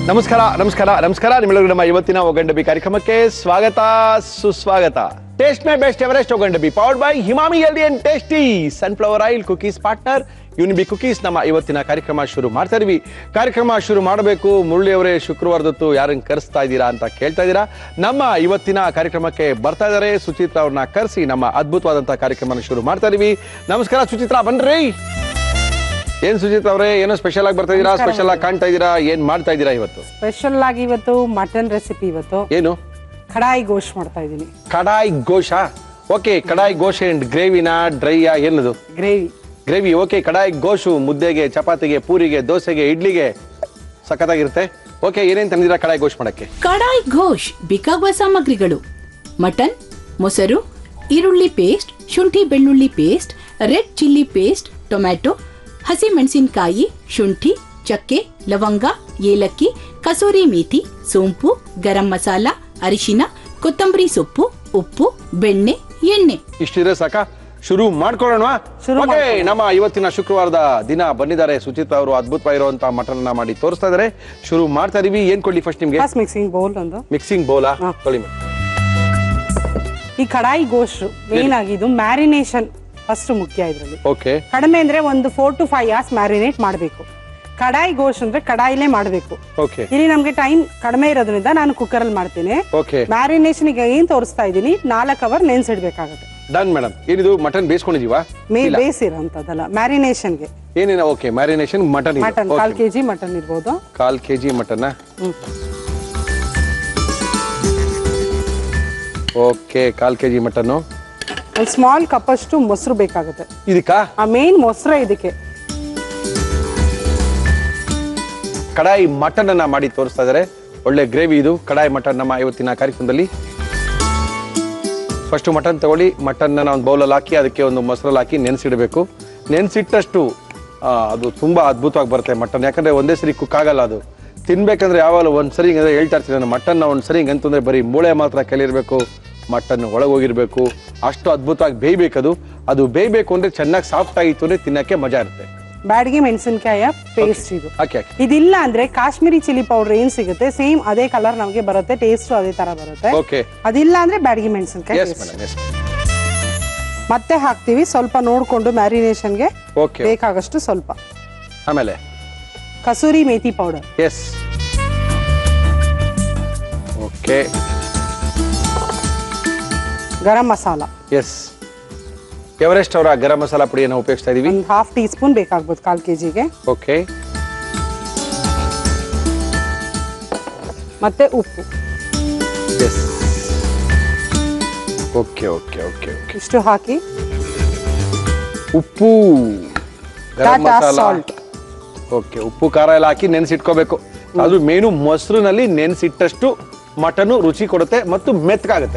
ನಮಸ್ಕಾರ ನಮಸ್ಕಾರ ನಮಸ್ಕಾರ ನಿಮ್ಮೆಲ್ಲರಿಗೂ ನಮ್ಮ ಇವತ್ತಿನ ಒಗಂಡಬಿ ಕಾರ್ಯಕ್ರಮಕ್ಕೆ ಸ್ವಾಗತ ಸುಸ್ವಾಗತ ಟೇಸ್ಟ್ ಮೇ ಬೆಸ್ಟ್ ಎವರೆಸ್ಟ್ ಒಗಂಡಬಿ powered by Emami healthy and tasty sunflower oil cookies partner Unibic cookies ನಮ್ಮ ಇವತ್ತಿನ ಕಾರ್ಯಕ್ರಮ ಶುರು ಮಾಡ್ತಾ ಇದೀವಿ ಕಾರ್ಯಕ್ರಮ ಶುರು ಮಾಡಬೇಕು ಮುರಳಿಯವರೇ ಶುಕ್ರವಾರದತ್ತು ಯಾರನ್ನ ಕರೆಸ್ತಾ ಇದ್ದೀರಾ ಅಂತ ಕೇಳ್ತಾ ಇದ್ದೀರಾ ನಮ್ಮ ಇವತ್ತಿನ ಕಾರ್ಯಕ್ರಮಕ್ಕೆ ಬರ್ತಾ ಇದ್ದಾರೆ ಸುಚಿತ್ರಾ ಅವ್ರನ್ನ ಕರೆಸಿ ನಮ್ಮ ಅದ್ಭುತವಾದಂತಹ ಕಾರ್ಯಕ್ರಮನ ಶುರು ಮಾಡ್ತಾ ಇದೀವಿ ನಮಸ್ಕಾರ ಸುಚಿತ್ರಾ ಬನ್ರಿ ಏನ್ ಸುಜಿತ್ ಅವರೇ ಏನೋ ಸ್ಪೆಷಲ್ ಆಗಿ ಬರ್ತಾ ಇದೀರಾ ನಮಸ್ಕಾರ ಸ್ಪೆಷಲ್ ಆಗಿ ಕಾಣ್ತಾ ಇದೀರಾ ಏನ್ ಮಾಡ್ತಾ ಇದೀರಾ ಇವತ್ತು ಸ್ಪೆಷಲ್ ಆಗಿ ಇವತ್ತು ಮಟನ್ ರೆಸಿಪಿ ಇವತ್ತು ಏನು ಕಡಾಯಿ ಗೋಶ್ ಮಾಡ್ತಾ ಇದ್ದೀನಿ ಕಡಾಯಿ ಗೋಶ ಓಕೆ ಕಡಾಯಿ ಗೋಶ್ ಅಂಡ್ ಗ್ರೇವಿನ ಡ್ರೈಯ ಏನದು ಗ್ರೇವಿ ಗ್ರೇವಿ ಓಕೆ ಕಡಾಯಿ ಗೋಶು ಮುದ್ದೆಗೆ ಚಪಾತಿಗೆ ಪೂರಿಗೆ ದೋಸೆಗೆ ಇಡ್ಲಿಗೆ ಸಖತ್ತಾಗಿರುತ್ತೆ ಓಕೆ ಏನೇನ್ ತಂದಿರಾ ಕಡಾಯಿ ಗೋಶ್ ಮಾಡಕ್ಕೆ ಕಡಾಯಿ ಘೋಷ್ ಬೇಕಾಗುವ ಸಾಮಗ್ರಿಗಳು ಮಟನ್ ಮೊಸರು ಈರುಳ್ಳಿ ಪೇಸ್ಟ್ ಶುಂಠಿ ಬೆಳ್ಳುಳ್ಳಿ paste red chilli paste tomato ಹಸಿಮೆಣಸಿನಕಾಯಿ ಶುಂಠಿ ಚಕ್ಕೆ ಲವಂಗ ಏಲಕ್ಕಿ ಕಸೂರಿ ಮೇಥಿ ಸೋಂಪು ಗರಂ ಮಸಾಲ ಅರಿಶಿನ ಕೊತ್ತಂಬರಿ ಸೊಪ್ಪು ಉಪ್ಪು ಬೆಣ್ಣೆ ಎಣ್ಣೆ ಇಷ್ಟಿದ್ರೆ ಸಾಕ ಶುರು ಮಾಡ್ಕೊಳ್ಳೋಣ ಶುರು ಓಕೆ ನಮ್ಮ ಇವತ್ತಿನ ಶುಕ್ರವಾರದ ದಿನ ಬಂದಿದ್ದಾರೆ ಸುಚಿತ್ ಅವರು ಅದ್ಭುತವಾಗಿರುವಂತಹ ಮಟನ್ ಅನ್ನ ಮಾಡಿ ತೋರಿಸ್ತಾ ಇದಾರೆ ಶುರು ಮಾಡ್ತಾ ಇದೀವಿ ಏನ್ ಕೊಡ್ಲಿ ಫಸ್ಟ್ ನಿಮ್ಗೆ ಫಸ್ಟ್ ಮಿಕ್ಸಿಂಗ್ ಬೌಲ್ ಒಂದು ಮಿಕ್ಸಿಂಗ್ ಬೌಲಾ ಹಾ. ತೊಳಿ ಮೇಡಮ್ ಈ ಕಡಾಯಿ ಗೋಶ್ ಮೇನ್ ಆಗಿ ಇದು ಮ್ಯಾರಿನೇಷನ್ ಫಸ್ಟ್ ಮುಖ್ಯ ಇದರಲ್ಲಿ ಓಕೆ ಕಡಿಮೆ ಅಂದ್ರೆ ಒಂದು four to five hours marinate ಮಾಡಬೇಕು ಕಡಾಯಿ ಗೋಶ್ ಅಂದ್ರೆ ಕಡಾಯಿಲೇ ಮಾಡಬೇಕು ಓಕೆ ಇಲ್ಲಿ ನಮ್ಗೆ ಟೈಮ್ ಕಡಿಮೆ ಇರೋದ್ರಿಂದ ನಾನು ಕುಕ್ಕರ್ ಅಲ್ಲಿ ಮಾಡ್ತೀನಿ ಓಕೆ ಮ್ಯಾರಿನೇಷನ್ ಈಗ ಏನ್ ತೋರಿಸ್ತಾ ಇದ್ದೀನಿ ನಾಲ್ಕು ಅವರ್ ನೆನ್ಸಿಡ್ಬೇಕಾಗುತ್ತೆ ಡನ್ ಮೇಡಮ್ ಏನಿದು ಮಟನ್ ಬೇಯಿಸ್ಕೊಂಡಿದೀವಾ ಮೇ ಬೇಯಿಸಿರೋಂಥದ್ದಲ್ಲ ಮ್ಯಾರಿನೇಷನ್ಗೆ ಏನೇನ ಓಕೆ ಮ್ಯಾರಿನೇಷನ್ ಮಟನ್ ಮಟನ್ ಕಾಲ್ ಕೆಜಿ ಮಟನ್ ಇರ್ಬೋದು ಕಾಲ್ K G mutton hmm. Okay ಕಾಲ್ ಕೆ ಜಿ ಮಟನ್ನು ಒಂದು ಸ್ಮಾಲ್ ಕಪ್ ಅಷ್ಟು ಮೊಸರು ಬೇಕಾಗುತ್ತೆ ಇದಕ್ಕಾ ಆ ಮೇನ್ ಮೊಸರೇ ಇದಕ್ಕೆ ಕಡಾಯಿ ಮಟನ್ ಅನ್ನ ಮಾಡಿ ತೋರಿಸ್ತಾ ಇದ್ದಾರೆ ಒಳ್ಳೆ ಗ್ರೇವಿ ಇದು ಕಡಾಯಿ ಮಟನ್ ನಮ್ಮ ಇವತ್ತಿನ ಕಾರ್ಯಕ್ರಮದಲ್ಲಿ ಫಸ್ಟ್ ಮಟನ್ ತಗೊಳ್ಳಿ ಮಟನ್ ಒಂದು ಬೌಲಲ್ಲಿ ಹಾಕಿ ಅದಕ್ಕೆ ಒಂದು ಮೊಸರಲ್ಲಿ ಹಾಕಿ ನೆನೆಸಿಡಬೇಕು ನೆನೆಸಿಟ್ಟಷ್ಟು ಅದು ತುಂಬಾ ಅದ್ಭುತವಾಗಿ ಬರುತ್ತೆ ಮಟನ್ ಯಾಕಂದ್ರೆ ಒಂದೇ ಸರಿ ಕುಕ್ ಆಗಲ್ಲ ಅದು ತಿನ್ಬೇಕಂದ್ರೆ ಯಾವಾಗ ಒಂದ್ಸರಿ ಹಿಂಗೆ ಹೇಳ್ತಾ ಇರ್ತೀನಿ ನಾನು ಮಟನ್ ಒಂದ್ಸರಿ ಹಿಂಗೆ ಅಂತಂದ್ರೆ ಬರೀ ಮೂಳೆ ಮಾತ್ರ ಕೆಲಿರ್ಬೇಕು ಮಟನ್ ಒಳಗೋಗಿರ್ಬೇಕು ಅಷ್ಟು ಅದ್ಭುತವಾಗಿ ಬೇಯ್ಬೇಕದು ಅದು ಬೇಯ್ಬೇಕು ಅಂದ್ರೆ ಚೆನ್ನಾಗಿ ಸಾಫ್ಟ್ ಆಗಿತ್ತು ಅಂದ್ರೆ ತಿನ್ನಕ್ಕೆ ಮಜಾ ಇರುತ್ತೆ ಬ್ಯಾಡ್ಗೆ ಮೆಣಸಿನಕಾಯಿಯ ಪೇಸ್ಟ್ ಇದು ಹಾಕಿ ಹಾಕಿ ಇದಿಲ್ಲ ಅಂದ್ರೆ ಕಾಶ್ಮೀರಿ ಚಿಲ್ಲಿ ಪೌಡರ್ ಏನ್ ಸಿಗುತ್ತೆ ಸೇಮ್ ಅದೇ ಕಲರ್ ನಮಗೆ ಬರುತ್ತೆ ಟೇಸ್ಟ್ ಅದೇ ತರ ಬರುತ್ತೆ ಓಕೆ ಅದಿಲ್ಲ ಅಂದ್ರೆ ಬ್ಯಾಡ್ಗೆ ಮೆಣಸಿನಕಾಯಿ ಎಸ್ ಮೇಡಮ್ ಎಸ್ ಮತ್ತೆ ಹಾಕ್ತಿವಿ ಸ್ವಲ್ಪ ನೋಡ್ಕೊಂಡು ಮ್ಯಾರಿನೇಷನ್ಗೆ ಓಕೆ ಬೇಕಾಗಷ್ಟು ಸ್ವಲ್ಪ ಆಮೇಲೆ kasuri methi powder yes okay garam masala yes Everest ಅವರ ಗರಂ ಮಸಾಲ ಪುಡಿಯನ್ನು ಉಪಯೋಗಿಸ್ತಾ ಇದೀವಿ ಒಂದು ಹಾಫ್ ಟೀ ಸ್ಪೂನ್ ಬೇಕಾಗ್ಬೋದು ಕಾಲ್ ಕೆಜಿಗೆ ಓಕೆ ಮತ್ತೆ ಉಪ್ಪು yes okay okay okay okay ಇಷ್ಟು ಹಾಕಿ ಉಪ್ಪು ಗರಂ ಟಾಟಾ ಮಸಾಲ ಸಾಲ್ಟ್ ಓಕೆ ಉಪ್ಪು ಖಾರ ಎಲ್ಲ ಹಾಕಿ ನೆನೆಸಿಟ್ಕೋಬೇಕು ಅದು ಮೇನು ಮೊಸರಿನಲ್ಲಿ ನೆನೆಸಿಟ್ಟಷ್ಟು ಮಟನು ರುಚಿ ಕೊಡುತ್ತೆ ಮತ್ತು ಮೆತ್ತಗಾಗುತ್ತೆ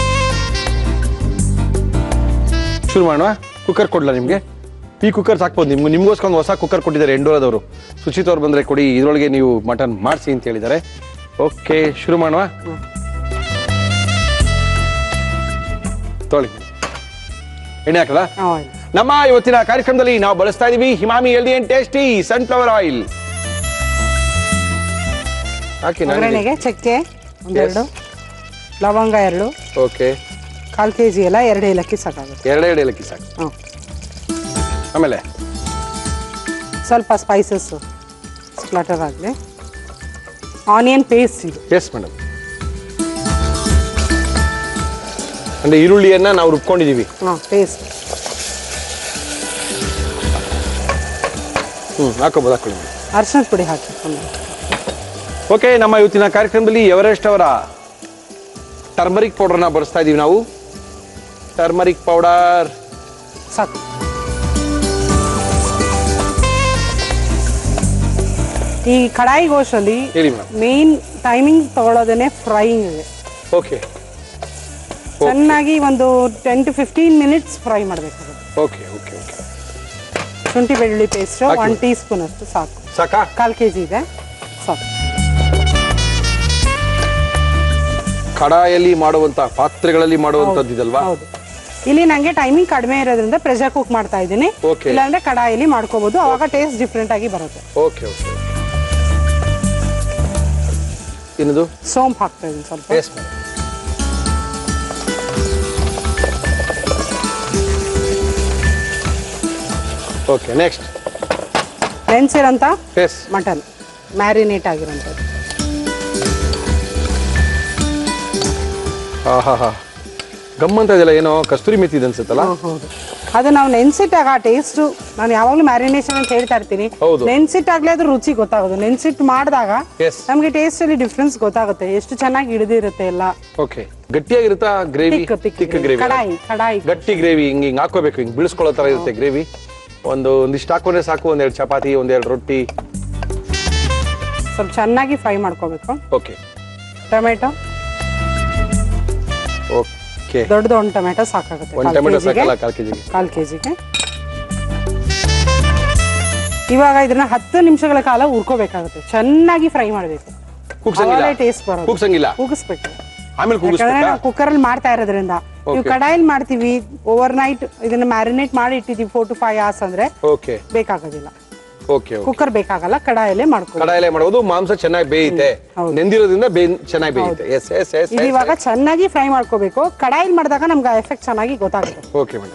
ಶುರು ಮಾಡುವ ಕುಕ್ಕರ್ ಕೊಡ್ಲಾ ನಿಮ್ಗೆ ಈ ಕುಕ್ಕರ್ ಸಾಕ್ಬೋದು ನಿಮ್ಗೆ ನಿಮ್ಗೋಸ್ಕರ ಒಂದು ಹೊಸ ಕುಕ್ಕರ್ ಕೊಟ್ಟಿದ್ದಾರೆ ಎಂಡೋರದವರು ಸುಚಿತ್ ಅವ್ರು ಬಂದ್ರೆ ಕೊಡಿ ಇದ್ರೊಳಗೆ ನೀವು ಮಟನ್ ಮಾಡಿಸಿ ಅಂತ ಹೇಳಿದ್ದಾರೆ ಓಕೆ ಶುರು ಮಾಡುವ ತೊಳಿ ಎಣ್ಣೆ ಹಾಕಲ್ಲ ಆಯಿಲ್ ನಮ್ಮ ಇವತ್ತಿನ ಕಾರ್ಯಕ್ರಮದಲ್ಲಿ ನಾವು ಬಳಸ್ತಾ ಇದೀವಿ Emami healthy and tasty sunflower oil ಹಾಕಿ ಒಗ್ಗರಣೆಗೆ ಚಕ್ಕೆ ಒಂದೆರಡು ಲವಂಗ ಎರಡು ಓಕೆ ಕಾಲ್ ಕೆ ಜಿ ಎಲ್ಲ ಎರಡು ಏಲಕ್ಕಿ ಸಾಕಾಗುತ್ತೆ ಎರಡೇ ಎರಡು ಏಲಕ್ಕಿ ಸಾಕು ಹಾಂ ಆಮೇಲೆ ಸ್ವಲ್ಪ ಸ್ಪೈಸಸ್ ಸ್ಪ್ಲಟರ್ ಆಗಲಿ ಆನಿಯನ್ ಪೇಸ್ಟ್ ಇದು ಎಸ್ ಮೇಡಮ್ ಅಂದ್ರೆ ಈರುಳ್ಳಿಯನ್ನ ನಾವು ರುಬ್ಕೊಂಡಿದೀವಿ ಹಾಂ ಪೇಸ್ಟ್ ಹ್ಮ್ ಹಾಕೋಬೋದು ಹಾಕೊಳ್ಳಿ madam. ಅರ್ಶಿನದ ಪುಡಿ ಹಾಕಿ ಒಂದು ಓಕೆ ನಮ್ಮ ಇವತ್ತಿನ ಕಾರ್ಯಕ್ರಮದಲ್ಲಿ ಎವರೆಸ್ಟ್ ಅವರ ಟರ್ಮರಿಕ್ ಪೌಡರ್ನ ಬಳಸ್ತಾ ಇದೀವಿ ನಾವು ಟರ್ಮರಿಕ್ ಪೌಡರ್ ಸಾಕು ಈ ಕಡಾಯಿ ಗೋಶಲ್ಲಿ ಹೇಳಿ ಮೇಡಮ್ ಮೇನ್ ಟೈಮಿಂಗ್ ತಗೊಳ್ಳೋದೇನೆ ಫ್ರೈಯಿಂಗ್ ಓಕೆ ಚೆನ್ನಾಗಿ ಒಂದು ten to fifteen minutes fry ಮಾಡಬೇಕಾಗುತ್ತೆ ಓಕೆ ಓಕೆ ಓಕೆ ಶುಂಠಿ ಬೆಳ್ಳುಳ್ಳಿ ಪೇಸ್ಟ್ ಹಾಕಿ. ಒನ್ ಟೀ ಸ್ಪೂನ್ ಅಷ್ಟು ಸಾಕು ಸಾಕಾ ಕಾಲ್ ಕೆ ಜಿ ಇದೆ ಸಾಕು ಕಡಾಯಲ್ಲಿ ಮಾಡುವಂತ ಪಾತ್ರೆಗಳಲ್ಲಿ ಮಾಡುವಂತದ್ದು ಇದಲ್ವಾ ಹೌದು ಇಲ್ಲಿ ನಂಗೆ ಟೈಮಿಂಗ್ ಕಡಿಮೆ ಇರೋದ್ರಿಂದ ಪ್ರೆಷರ್ ಕುಕ್ ಮಾಡ್ತಾ ಇದ್ದೀನಿ Okay. ಇಲ್ಲಾಂದ್ರೆ ಕಡಾಯಲ್ಲಿ ಮಾಡ್ಕೋಬಹುದು ಅವಾಗ ಟೇಸ್ಟ್ ಡಿಫ್ರೆಂಟ್ ಆಗಿ ಬರುತ್ತೆ ಓಕೆ ಓಕೆ ಏನದು ಸೋಂಪು ಹಾಕ್ತಾ ಇದೀನಿ ಸ್ವಲ್ಪ ಎಸ್ ಮೇಡಮ್ ಓಕೆ ನೆಕ್ಸ್ಟ್ ನೆನ್ಸಿರಂತ ಎಸ್ ಮಟನ್ ಮ್ಯಾರಿನೇಟ್ ಆಗಿರೋಂಥದ್ದು ಹಾ ಹಾ ಹಾ ಗಮ್ಮಂತ ಇದೆಯಲ್ಲ ಏನೋ ಕಸ್ತೂರಿ ಮೆಥಿ ಇದೆ ಅನ್ಸುತ್ತಲ್ಲ ಹೌದು ಅದು ನಾವು ನೆನ್ಸಿಟ್ಟಾಗ ಆ ಟೇಸ್ಟು ನಾನು ಯಾವಾಗಲೂ ಮ್ಯಾರಿನೇಷನ್ ಅಂತ ಹೇಳ್ತಾ ಇರ್ತೀನಿ ಹೌದು. ನೆನ್ಸಿಟ್ಟಾಗ್ಲೇ ಅದು ರುಚಿ ಗೊತ್ತಾಗೋದು ನೆನ್ಸಿಟ್ಟು ಮಾಡಿದಾಗ Yes. ನಮಗೆ ಟೇಸ್ಟಲ್ಲಿ ಡಿಫ್ರೆನ್ಸ್ ಗೊತ್ತಾಗುತ್ತೆ ಎಷ್ಟು ಚೆನ್ನಾಗಿ ಹಿಡಿದಿರುತ್ತೆ ಎಲ್ಲ ಓಕೆ ಗಟ್ಟಿಯಾಗಿರುತ್ತಾ ಗ್ರೇವಿ ತಿಕ್ಕ ತಿಕ್ಕ ತಿಕ್ಕ ಗ್ರೇವಿ ಕಡಾಯಿ ಕಡಾಯಿ ಗಟ್ಟಿ ಗ್ರೇವಿ ಹಿಂಗೆ ಹಿಂಗೆ ಹಾಕೋಬೇಕು ಹಿಂಗೆ ಬೀಳಿಸ್ಕೊಳ್ಳೋ ಥರ ಇರುತ್ತೆ ಗ್ರೇವಿ ಒಂದು ಒಂದಿಷ್ಟು ಹಾಕೊಂಡ್ರೆ ಸಾಕು ಒಂದೆರಡು ಚಪಾತಿ ಒಂದೆರಡು ರೊಟ್ಟಿ ಸ್ವಲ್ಪ ಚೆನ್ನಾಗಿ ಫ್ರೈ ಮಾಡ್ಕೋಬೇಕು ಓಕೆ ಟೊಮೆಟೊ ಓಕೆ ದೊಡ್ಡದು ಒಂದು ಟೊಮೆಟೊ ಸಾಕಾಗುತ್ತೆ ಒಂದು ಕಾಲ್ ಟೊಮೆಟೊ ಕೆಜಿಗೆ. ಸಾಕಲ್ಲ ಕಾಲು ಕೆಜಿಗೆ ಕಾಲ್ ಕೆಜಿಗೆ ಇವಾಗ ಇದನ್ನ ಹತ್ತು ನಿಮಿಷಗಳ ಕಾಲ ಹುರ್ಕೋಬೇಕಾಗುತ್ತೆ ಚೆನ್ನಾಗಿ ಫ್ರೈ ಮಾಡಬೇಕು ಕೂಗ್ಸಂಗಿಲ್ಲ ಟೇಸ್ಟ್ ಬರೋದು ಕೂಗ್ಸಂಗಿಲ್ಲ ಕೂಗಿಸ್ಬೇಕು ಆಮೇಲೆ ಯಾಕಂದ್ರೆ ಕೂಗಿಸ್ಬೇಕಾ ನಾವು ಕುಕ್ಕರ್ ಅಲ್ಲಿ ಮಾಡ್ತಾ ಇರೋದ್ರಿಂದ ನೀವು Okay. ಕಡಾಯಿಲ್ ಮಾಡ್ತೀವಿ ಓವರ್ ನೈಟ್ ಇದನ್ನ ಮ್ಯಾರಿನೇಟ್ ಮಾಡಿ ಇಟ್ಟಿದ್ದೀವಿ ಫೋರ್ ಟು ಫೈವ್ ಅವರ್ಸ್ ಅಂದ್ರೆ ಓಕೆ ಬೇಕಾಗೋದಿಲ್ಲ ಓಕೆ ಓಕೆ ಕುಕ್ಕರ್ ಬೇಕಾಗಲ್ಲ ಕಡಾಯಲ್ಲೇ ಮಾಡ್ಕೋ ಕಡಾಯಲ್ಲೇ ಮಾಡೋದು ಮಾಂಸ ಚೆನ್ನಾಗಿ ಬೇಯುತ್ತೆ ಹೌದು. ನೆಂದಿರೋದ್ರಿಂದ ಬೇ ಚೆನ್ನಾಗಿ ಬೇಯುತ್ತೆ ಎಸ್ ಎಸ್ ಎಸ್ ಇದು ಇವಾಗ ಚೆನ್ನಾಗಿ ಫ್ರೈ ಮಾಡ್ಕೋಬೇಕು ಕಡಾಯಿಲ್ ಮಾಡಿದಾಗ ನಮ್ಗೆ ಆ ಎಫೆಕ್ಟ್ ಚೆನ್ನಾಗಿ ಗೊತ್ತಾಗುತ್ತೆ ಓಕೆ ಮೇಡಮ್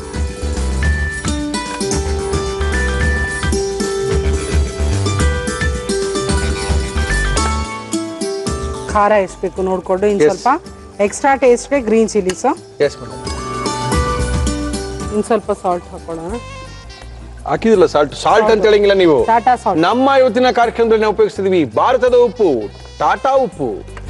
ಖಾರ ಎಷ್ಟು ಬೇಕು ನೋಡ್ಕೊಂಡು ಇನ್ Yes. ಸ್ವಲ್ಪ ಎಕ್ಸ್ಟ್ರಾ ಟೇಸ್ಟ್ಗೆ ಗ್ರೀನ್ ಚಿಲ್ಲೀಸು ಎಸ್ ಮೇಡಮ್ ಇನ್ ಸ್ವಲ್ಪ ಸಾಲ್ಟ್ ಹಾಕೊಳ್ಳೋಣ ಹಾಕಿದಿಲ್ಲ ಸಾಲ್ಟ್ ಸಾಲ್ಟ್ ಅಂತ ಹೇಳಿಂಗಿಲ್ಲ ನೀವು ಟಾಟಾ ಸಾಲ್ಟ್ ನಮ್ಮ ಇವತ್ತಿನ ಕಾರ್ಯಕ್ರಮದಲ್ಲಿ ನಾವು ಉಪಯೋಗಿಸ್ತಿದೀವಿ ಭಾರತದ ಉಪ್ಪು ಟಾಟಾ ಉಪ್ಪು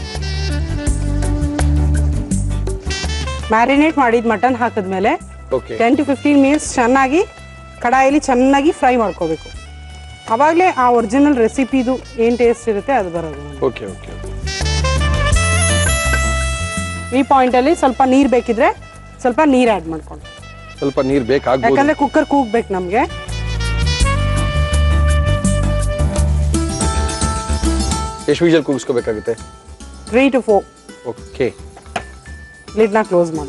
ಮ್ಯಾರಿನೇಟ್ ಮಾಡಿದ ಮಟನ್ ಹಾಕಿದ್ಮೇಲೆ okay ten to fifteen minutes ಚೆನ್ನಾಗಿ ಕಡಾಯಲ್ಲಿ ಚೆನ್ನಾಗಿ ಫ್ರೈ ಮಾಡ್ಕೋಬೇಕು ಅವಾಗಲೇ ಆ ಒರಿಜಿನಲ್ ರೆಸಿಪಿದು ಏನು ಟೇಸ್ಟ್ ಇರುತ್ತೆ ಅದು ಬರೋದು ನಮ್ಗೆ. ಓಕೆ ಓಕೆ ಈ ಪಾಯಿಂಟಲ್ಲಿ ಸ್ವಲ್ಪ ನೀರು ಬೇಕಿದ್ರೆ ಸ್ವಲ್ಪ ನೀರು ಆ್ಯಡ್ ಮಾಡ್ಕೊಂಡು ಸ್ವಲ್ಪ ನೀರ್ ಬೇಕಾಗ್ಬೋದು ಯಾಕಂದ್ರೆ ಕುಕ್ಕರ್ ಕೂಗ್ಬೇಕು ನಮಗೆ ಎಷ್ಟು ವಿಜಲ್ ಕೂಗಿಸ್ಕೋಬೇಕಾಗುತ್ತೆ ತ್ರೀ ಟು ಫೋರ್ ಓಕೆ ಲಿಡ್ನ ಕ್ಲೋಸ್ ಮಾಡಿ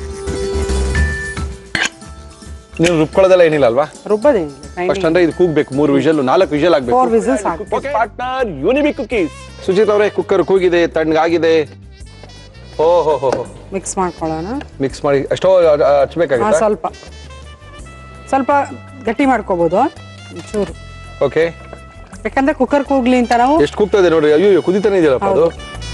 ನೀವು ರುಬ್ಕೊಳ್ಳೋದೆಲ್ಲ ಏನಿಲ್ಲ ಅಲ್ವಾ ರುಬ್ಬದೇನಿಲ್ಲ ಫಸ್ಟ್ ಅಂದ್ರೆ ಇದು ಕೂಗ್ಬೇಕು ಮೂರು ವಿಷಲ್ ನಾಲ್ಕು ವಿಷಲ್ ಆಗ್ಬೇಕು ಫೋರ್ ವಿಸಲ್ಸ್ ಸಾಕು ಪಾರ್ಟ್ನರ್ ಯೂನಿಬಿಕ್ ಕುಕೀಸ್ ಸುಜಿತ್ ಅವರೇ ಕುಕ್ಕರ್ ಕೂಗಿದೆ ತಣ್ಣಗಾಗಿದೆ ಓ ಹೋ ಹೋ ಮಿಕ್ಸ್ ಮಾಡ್ಕೊಳ್ಳೋಣ ಮಿಕ್ಸ್ ಮಾಡಿ ಅಷ್ಟೋ ಹಾಂ ಹಚ್ಬೇಕಾಗುತ್ತೆ ಸ್ವಲ್ಪ ಸ್ವಲ್ಪ ಗಟ್ಟಿ ಮಾಡ್ಕೋಬೋದು ಚೂರು ಓಕೆ ಯಾಕಂದ್ರೆ ಕುಕ್ಕರ್ ಕೂಗ್ಲಿ ಅಂತ ನಾವು ಎಷ್ಟು ಕೂಗ್ತದೆ ನೋಡ್ರಿ ಅಯ್ಯೋ ಕುದಿತಾನೆ ಇದೆಯಲ್ಲಪ್ಪ ಅದು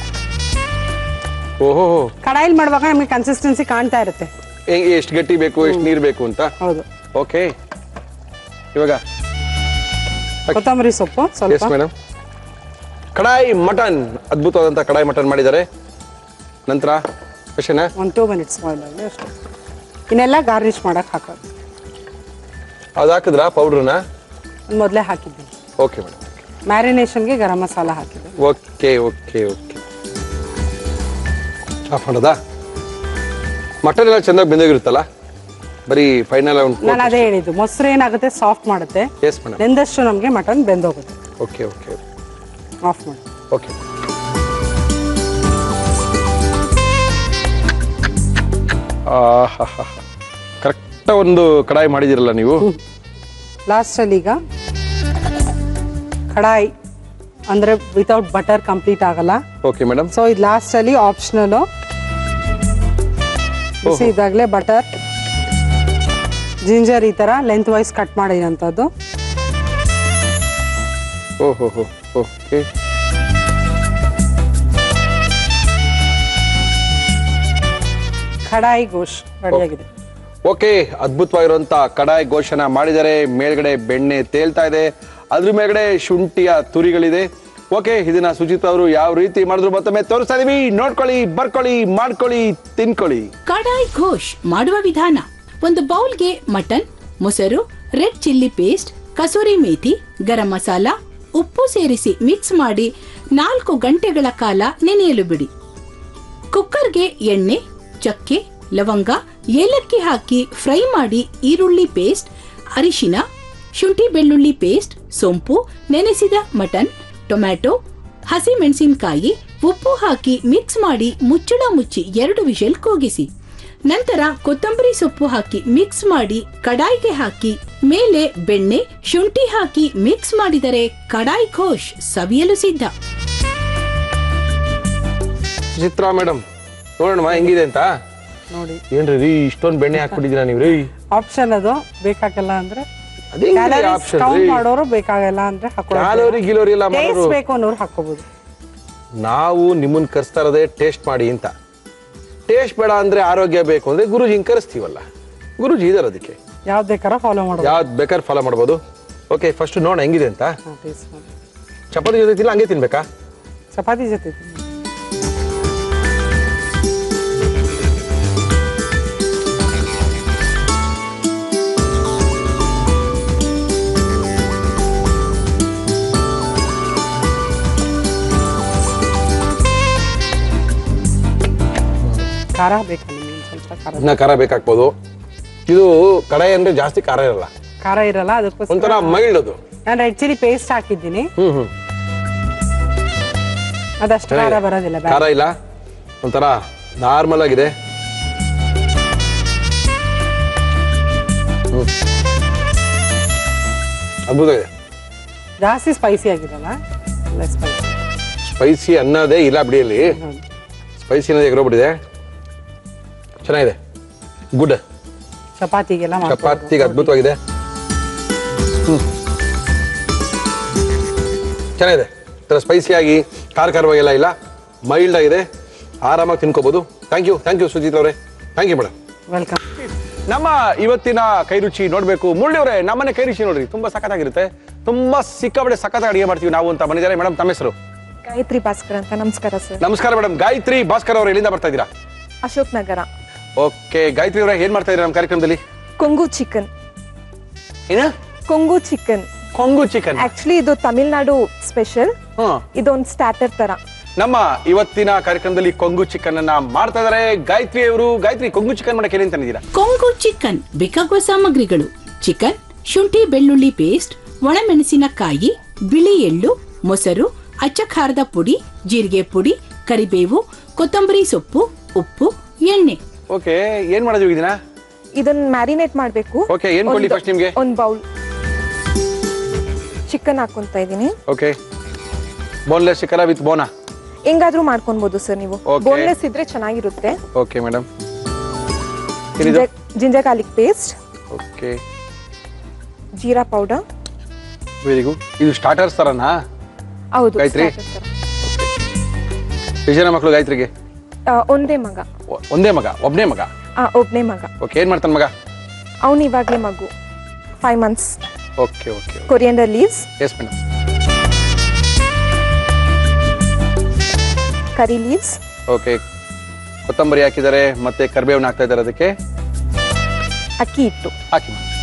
ಓಹೋ ಕಡಾಯಿಲ್ ಮಾಡುವಾಗ ನಮಗೆ ಕನ್ಸಿಸ್ಟೆನ್ಸಿ ಕಾಣ್ತಾ ಇರುತ್ತೆ ಎಷ್ಟು ಗಟ್ಟಿ ಬೇಕು ಎಷ್ಟು ನೀರು ಬೇಕು ಅಂತ ಹೌದು ಓಕೆ ಇವಾಗ ಕೊತ್ತಂಬರಿ ಸೊಪ್ಪು ಎಸ್ ಸ್ವಲ್ಪ ಮೇಡಮ್ ಕಡಾಯಿ ಮಟನ್ ಅದ್ಭುತವಾದಂಥ ಕಡಾಯಿ ಮಟನ್ ಮಾಡಿದ್ದಾರೆ ನಂತರ ಅಷ್ಟೇನಾ ಒಂದು ಟೂ ಮಿನಿಟ್ಸ್ ಬಾಯ್ಲ್ ಆಗಲಿ ಅಷ್ಟೇ ಇನ್ನೆಲ್ಲ ಗಾರ್ನಿಷ್ ಮಾಡಕ್ಕೆ ಹಾಕೋದು ಅದು ಹಾಕಿದ್ರಾ ಪೌಡ್ರನ್ನ ಮೊದಲೇ ಹಾಕಿದ್ದೀನಿ ಓಕೆ ಮೇಡಮ್ ಮ್ಯಾರಿನೇಷನ್ಗೆ ಗರಂ ಮಸಾಲ ಹಾಕಿದ್ದೆ ಓಕೆ ಓಕೆ ಓಕೆ ಆಫ್ ಮಾಡೋದಾ ಮಟನ್ ಎಲ್ಲ ಚೆನ್ನಾಗಿ ಬೆಂದೋಗಿರುತ್ತಲ್ಲ ಬರೀ ಫೈನಲ್ ಒಂದು ನಾನು ಅದೇ ಹೇಳಿದ್ದು ಮೊಸರು ಏನಾಗುತ್ತೆ ಸಾಫ್ಟ್ ಮಾಡುತ್ತೆ ಎಸ್ ಮೇಡಮ್ ನೆಂದಷ್ಟು ನಮಗೆ ಮಟನ್ ಬೆಂದೋಗುತ್ತೆ ಓಕೆ ಓಕೆ ಆಫ್ ಮಾಡಿ ಓಕೆ ಕರೆಕ್ಟ ಒಂದು ಕಡಾಯಿ ಮಾಡಿದಿರಲ್ಲ ನೀವು ಲಾಸ್ಟಲ್ಲಿ ಈಗ ಕಡಾಯಿ ಅಂದರೆ ವಿತೌಟ್ ಬಟರ್ ಕಂಪ್ಲೀಟ್ ಆಗಲ್ಲ ಓಕೆ ಮೇಡಮ್ ಸೊ ಇದು ಲಾಸ್ಟಲ್ಲಿ ಆಪ್ಷನಲು ಬಿಸಿ ಇದ್ದಾಗಲೇ ಬಟರ್ ಜಿಂಜರ್ ಈ ಥರ ಲೆಂತ್ ವೈಸ್ ಕಟ್ ಮಾಡಿರೋಂಥದ್ದು ಓಹೋ ಹೋ ಓಕೆ ಕಡಾಯಿ ಗೋಶ್ ರೆಡಿಯಾಗಿದೆ ಓಕೆ ಅದ್ಭುತವಾಗಿರುವಂತ ಕಡಾಯಿ ಘೋಷಣ ಮಾಡಿದರೆ ಮೇಲ್ಗಡೆ ಬೆಣ್ಣೆ ತೇಲ್ತಾ ಇದೆ ಅದ್ರ ಮೇಲ್ಗಡೆ ಶುಂಠಿಯ ತುರಿಗಳಿದೆ ಓಕೆ ಇದನ್ನ ಸುಜಿತ್ ಅವರು ಯಾವ ರೀತಿ ಮಾಡಿದ್ರು ಮತ್ತೊಮ್ಮೆ ತೋರಿಸ್ತಾ ಇದೀವಿ ನೋಡ್ಕೊಳ್ಳಿ ಬರ್ಕೊಳ್ಳಿ ಮಾಡ್ಕೊಳ್ಳಿ ತಿನ್ಕೊಳ್ಳಿ ಕಡಾಯ್ ಘೋಷ್ ಮಾಡುವ ವಿಧಾನ ಒಂದು ಬೌಲ್ಗೆ ಮಟನ್ ಮೊಸರು red chilli paste kasuri methi garam masala ಉಪ್ಪು ಸೇರಿಸಿ ಮಿಕ್ಸ್ ಮಾಡಿ ನಾಲ್ಕು ಗಂಟೆಗಳ ಕಾಲ ನೆನೆಯಲು ಬಿಡಿ ಕುಕ್ಕರ್ಗೆ ಎಣ್ಣೆ ಚಕ್ಕೆ ಲವಂಗ ಏಲಕ್ಕಿ ಹಾಕಿ ಫ್ರೈ ಮಾಡಿ ಈರುಳ್ಳಿ ಪೇಸ್ಟ್ ಅರಿಶಿನ ಶುಂಠಿ ಬೆಳ್ಳುಳ್ಳಿ ಪೇಸ್ಟ್ ಸೊಂಪು ನೆನೆಸಿದ ಮಟನ್ ಟೊಮ್ಯಾಟೊ ಹಸಿ ಮೆಣಸಿನಕಾಯಿ ಉಪ್ಪು ಹಾಕಿ ಮಿಕ್ಸ್ ಮಾಡಿ ಮುಚ್ಚಳ ಮುಚ್ಚಿ ಎರಡು ವಿಷಲ್ ಕೂಗಿಸಿ ನಂತರ ಕೊತ್ತಂಬರಿ ಸೊಪ್ಪು ಹಾಕಿ ಮಿಕ್ಸ್ ಮಾಡಿ ಕಡಾಯಿಗೆ ಹಾಕಿ ಮೇಲೆ ಬೆಣ್ಣೆ ಶುಂಠಿ ಹಾಕಿ ಮಿಕ್ಸ್ ಮಾಡಿದರೆ ಕಡಾಯಿ ಘೋಷ್ ಸವಿಯಲು ಸಿದ್ಧ ಸುಚಿತ್ರಾ ಮೇಡಮ್ ನೋಡೋಣ ಹೆಂಗಿದೆ ಅಂತ ನೋಡಿ ಏನ್ರಿ ರೀ ಇಷ್ಟೊಂದು ಬೆಣ್ಣೆ ಹಾಕ್ಬಿಟ್ಟಿದ್ದೀರಾ ನೀವು ರೀ ಆಪ್ಷನ್ ಅದು ಬೇಕಾಗಲ್ಲ ಅಂದ್ರೆ ಅದೇ ಆಪ್ಷನ್ ಕೌಂಟ್ ರೀ ಮಾಡೋರು ಬೇಕಾಗಲ್ಲ ಅಂದ್ರೆ ಹಾಕೊಳ್ಳೋದು ಕ್ಯಾಲೋರಿ ಗಿಲೋರಿ ಎಲ್ಲ ಮಾಡೋರು ಟೇಸ್ಟ್ ಬೇಕು ಅನ್ನೋರು ಹಾಕೋಬಹುದು ನಾವು ನಿಮ್ಮನ್ನ ಕರೆಸ್ತಾ ಇರೋದೇ ಟೇಸ್ಟ್ ಮಾಡಿ ಅಂತ ಟೇಸ್ಟ್ ಬೇಡ ಅಂದ್ರೆ ಆರೋಗ್ಯ ಬೇಕು ಅಂದ್ರೆ ಗುರುಜಿ ಹಿಂಗ್ ಕರೆಸ್ತೀವಲ್ಲ ಗುರುಜಿ ಇದಾರೆ ಅದಕ್ಕೆ ಯಾವ್ದು ಬೇಕಾರೋ ಫಾಲೋ ಮಾಡೋದು ಯಾವ್ದು ಬೇಕಾದ್ರೆ ಫಾಲೋ ಮಾಡ್ಬೋದು ಓಕೆ ಫಸ್ಟ್ ನೋಡ ಹೆಂಗಿದೆ ಅಂತ ಟೇಸ್ಟ್ ಮಾಡಿ ಚಪಾತಿ ಜೊತೆ ತಿಲ್ಲ ಹಂಗೆ ತಿನ್ಬೇಕಾ ಚಪಾತಿ ಜೊತೆ ತಿನ್ನಿ. ಖಾರ ಬೇಕಾ ನಿಮಗೆ ಸ್ವಲ್ಪ ಖಾರ ಇನ್ನ ಖಾರ ಬೇಕಾಗ್ಬೋದು ಇದು ಕಡಾಯಿ ಅಂದ್ರೆ ಜಾಸ್ತಿ ಖಾರ ಇರಲ್ಲ ಖಾರ ಇರಲ್ಲ ಅದಕ್ಕೋಸ್ಕರ ಒಂಥರ ಮೈಲ್ಡ್ ಅದು ನಾನು ರೆಡ್ ಚಿಲ್ಲಿ ಪೇಸ್ಟ್ ಹಾಕಿದ್ದೀನಿ ಹ್ಮ್ ಹ್ಮ್ ಅದಷ್ಟು ಖಾರ ಬರೋದಿಲ್ಲ ಬ್ಯಾಡ. ಖಾರ ಇಲ್ಲ ಒಂಥರ ನಾರ್ಮಲ್ ಆಗಿದೆ ಹ್ಮ್. ಅದ್ಭುತ ಇದೆ ಜಾಸ್ತಿ ಸ್ಪೈಸಿ ಆಗಿರಲ್ಲ ಸ್ಪೈಸಿ ಸ್ಪೈಸಿ ಅನ್ನೋದೇ ಇಲ್ಲ ಬಿಡಿಯಲ್ಲಿ ಸ್ಪೈಸಿ ಅನ್ನೋದೇ ಎಗರೋಗ್ಬಿಟ್ಟಿದೆ ಚೆನ್ನಾಗಿದೆ ಗುಡ್ ಚಪಾತಿಗೆಲ್ಲ ಮಾಡ್ಕೊಬೋದು. ಚಪಾತಿಗೆ ಅದ್ಭುತವಾಗಿದೆ ಹ್ಮ್. ಚೆನ್ನಾಗಿದೆ ಥರ ಸ್ಪೈಸಿಯಾಗಿ ಖಾರ ಖಾರವಾಗೆಲ್ಲ ಇಲ್ಲ ಮೈಲ್ಡ್ ಆಗಿದೆ ಆರಾಮಾಗಿ ತಿನ್ಕೋಬಹುದು thank you thank you Sujith ಅವರೇ ಥ್ಯಾಂಕ್ ಯು ಮೇಡಮ್ ವೆಲ್ಕಮ್ ನಮ್ಮ ಇವತ್ತಿನ ಕೈ ರುಚಿ ನೋಡ್ಬೇಕು ಮುಳ್ಳಿಯವರೇ ನಮ್ಮನೆ ಕೈ ರುಚಿ ನೋಡ್ರಿ ತುಂಬಾ ಸಖತ್ತಾಗಿರುತ್ತೆ ತುಂಬಾ ಸಿಕ್ಕಾಪಟ್ಟೆ ಸಖತ್ ಅಡಿಗೆ ಮಾಡ್ತೀವಿ ನಾವು ಅಂತ ಬಂದಿದ್ದಾರೆ ಮೇಡಮ್ ತಮ್ಮ ಹೆಸರು ಗಾಯತ್ರಿ ಭಾಸ್ಕರ್ ಅಂತ ನಮಸ್ಕಾರ ಸರ್ ನಮಸ್ಕಾರ ಮೇಡಮ್ ಗಾಯತ್ರಿ ಭಾಸ್ಕರ್ ಅವರು ಎಲ್ಲಿಂದ ಬರ್ತಾ ಇದ್ದೀರಾ ಅಶೋಕ್ ನಗರ ಓಕೆ ಗಾಯತ್ರಿ ಅವರೇ ಏನ್ ಮಾಡ್ತಾ ಇದ್ದೀರಾ ನಮ್ಮ ಕಾರ್ಯಕ್ರಮದಲ್ಲಿ ಕೊಂಗು ಚಿಕನ್ ಏನ Kongu chicken Kongu chicken actually ಇದು ತಮಿಳ್ನಾಡು ಸ್ಪೆಷಲ್ ಹ್ಮ್ ಇದೊಂದು ಸ್ಟಾರ್ಟರ್ ತರ ನಮ್ಮ ಇವತ್ತಿನ ಕಾರ್ಯಕ್ರಮದಲ್ಲಿ ಕೊಂಗು ಚಿಕನ್ ಅನ್ನ ಮಾಡ್ತಾ ಇದಾರೆ ಗಾಯತ್ರಿ ಅವರು ಗಾಯತ್ರಿ ಕೊಂಗು ಚಿಕನ್ ಮಾಡಕ್ಕೆ ಏನೇನ್ ತಂದಿದ್ದೀರಾ ಕೊಂಗು ಚಿಕನ್ ಬೇಕಾಗುವ ಸಾಮಗ್ರಿಗಳು ಚಿಕನ್ ಶುಂಠಿ ಬೆಳ್ಳುಳ್ಳಿ ಪೇಸ್ಟ್ ಒಣಮೆಣಸಿನಕಾಯಿ ಬಿಳಿ ಎಳ್ಳು ಮೊಸರು ಅಚ್ಚ ಖಾರದ ಪುಡಿ ಜೀರಿಗೆ ಪುಡಿ ಕರಿಬೇವು ಕೊತ್ತಂಬರಿ ಸೊಪ್ಪು ಉಪ್ಪು ಎಣ್ಣೆ ಓಕೆ ಏನ್ ಮಾಡೋದು ಇದನ್ನ ಇದನ್ನ ಮ್ಯಾರಿನೇಟ್ ಮಾಡಬೇಕು Okay, ಏನ್ ಕೊಡ್ಲಿ first ನಿಮ್ಗೆ? ಒಂದು ಬೌಲ್ ಚಿಕನ್ ಹಾಕೊಂತ ಇದೀನಿ ಓಕೆ ಬೋನ್ಲೆಸ್ ಚಿಕನ್ ವಿತ್ ಬೋನಾ ಹೆಂಗಾದ್ರೂ ಮಾಡ್ಕೊನ್ಬೋದು ಸರ್ ನೀವು Okay. ಬೋನ್ಲೆಸ್ ಇದ್ರೆ ಚೆನ್ನಾಗಿರುತ್ತೆ ಓಕೆ ಮೇಡಮ್ ಏನಿದು ginger garlic paste okay jeera powder very good ಇದು ಸ್ಟಾರ್ಟರ್ಸ್ ತರನಾ ಹೌದು ಗಾಯತ್ರಿ? starter ತರ. ಎಷ್ಟು ಜನ ಮಕ್ಕಳು ಗಾಯತ್ರಿಗೆ ಆ, ಒಂದೇ ಮಗ ಒ- ಒಂದೇ ಮಗ ಒಬ್ನೇ ಮಗ ಆ, ಒಬ್ನೇ ಮಗ ಓಕೆ ಏನ್ ಮಾಡ್ತಾನೆ ಮಗ ಅವನು ಇವಾಗ್ಲೇ ಮಗು five months okay okay coriander leaves yes madam curry leaves okay ಕೊತ್ತಂಬರಿ ಹಾಕಿದ್ದಾರೆ ಮತ್ತೆ ಕರಿಬೇವನ್ನ ಹಾಕ್ತಾ ಇದ್ದಾರೆ ಅದಕ್ಕೆ ಅಕ್ಕಿ ಹಿಟ್ಟು ಹಾಕಿ ಮಾಡಿ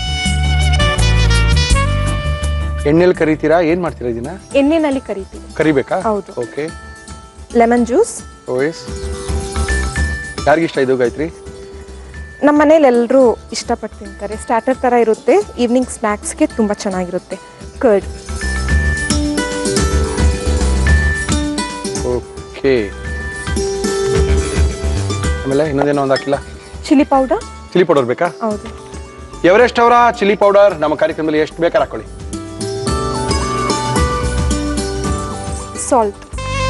ಎಣ್ಣೆಲಿ ಕರಿತೀರಾ ಏನ್ ಮಾಡ್ತೀರಾ ಇದನ್ನ ಎಣ್ಣೆನಲ್ಲಿ ಕರಿತೀವಿ ಕರಿಬೇಕಾ ಹೌದು. ಓಕೆ ಲೆಮನ್ ಜ್ಯೂಸ್ ಓಎಸ್ ಯಾರಿಗಿಷ್ಟ ಇದು ಗಾಯತ್ರಿ ನಮ್ಮ ಮನೇಲಿ ಎಲ್ಲರೂ ಇಷ್ಟಪಟ್ಟು ತಿಂತಾರೆ ಸ್ಟಾರ್ಟರ್ ಥರ ಇರುತ್ತೆ ಈವ್ನಿಂಗ್ ಸ್ನ್ಯಾಕ್ಸ್ಗೆ ತುಂಬ ಚೆನ್ನಾಗಿರುತ್ತೆ ಕರ್ಡ್ ಓಕೆ ಆಮೇಲೆ ಇನ್ನೊಂದೇನೋ ಒಂದು ಹಾಕಿಲ್ಲ ಚಿಲ್ಲಿ ಪೌಡರ್ ಚಿಲ್ಲಿ ಪೌಡರ್ ಬೇಕಾ ಹೌದು ಎವರೆಸ್ಟ್ ಅವರ ಚಿಲ್ಲಿ ಪೌಡರ್ ನಮ್ಮ ಕಾರ್ಯಕ್ರಮದಲ್ಲಿ ಎಷ್ಟು ಬೇಕಾದ್ರೆ ಹಾಕೊಳ್ಳಿ ಸಾಲ್ಟ್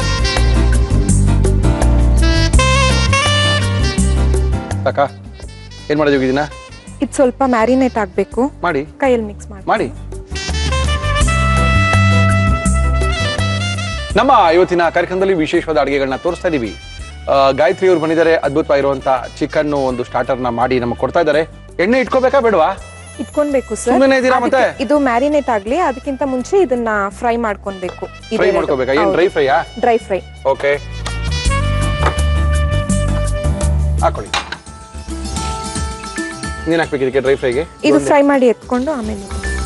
ಸಾಕಾ ಏನ್ ಮಾಡಿದ್ವಿ ಇದನ್ನ ಇದು ಸ್ವಲ್ಪ ಮ್ಯಾರಿನೇಟ್ ಆಗಬೇಕು ಮಾಡಿ ಕೈಯಲ್ಲಿ ಮಿಕ್ಸ್ ಮಾಡಿ ಮಾಡಿ ನಮ್ಮ ಇವತ್ತಿನ ಕಾರ್ಯಕ್ರಮದಲ್ಲಿ ವಿಶೇಷವಾದ ಅಡುಗೆಗಳನ್ನ ತೋರಿಸ್ತಾ ಇದೀವಿ ಆ, ಗಾಯತ್ರಿ ಅವರು ಬಂದಿದ್ದಾರೆ ಅದ್ಭುತವಾಗಿರುವಂತ ಚಿಕನ್ ಒಂದು ಸ್ಟಾರ್ಟರ್ ನ ಮಾಡಿ ನಮಗೆ ಕೊಡ್ತಾ ಇದ್ದಾರೆ ಎಣ್ಣೆ ಇಟ್ಕೋಬೇಕಾ ಬೇಡವಾ ಇಟ್ಕೊನ್ಬೇಕು ಸರ್ ಸುಮ್ಮನೆ ಇದ್ದೀರಾ ಮತ್ತೆ? ಇದು ಮ್ಯಾರಿನೇಟ್ ಆಗಲಿ ಅದಕ್ಕಿಂತ ಮುಂಚೆ ಇದನ್ನ ಫ್ರೈ ಮಾಡ್ಕೊನ್ಬೇಕು ಫ್ರೈ ಮಾಡ್ಕೋಬೇಕಾ ಏನ್ ಡ್ರೈ ಫ್ರೈಯಾ ಡ್ರೈ ಫ್ರೈ ಓಕೆ ಹಾಕೊಳ್ಳಿ ನೀನ್ ಹಾಕ್ಬೇಕು ಇದಕ್ಕೆ ಡ್ರೈ ಫ್ರೈಗೆ ಇದು ಫ್ರೈ ಮಾಡಿ ಎತ್ಕೊಂಡು ಆಮೇಲೆ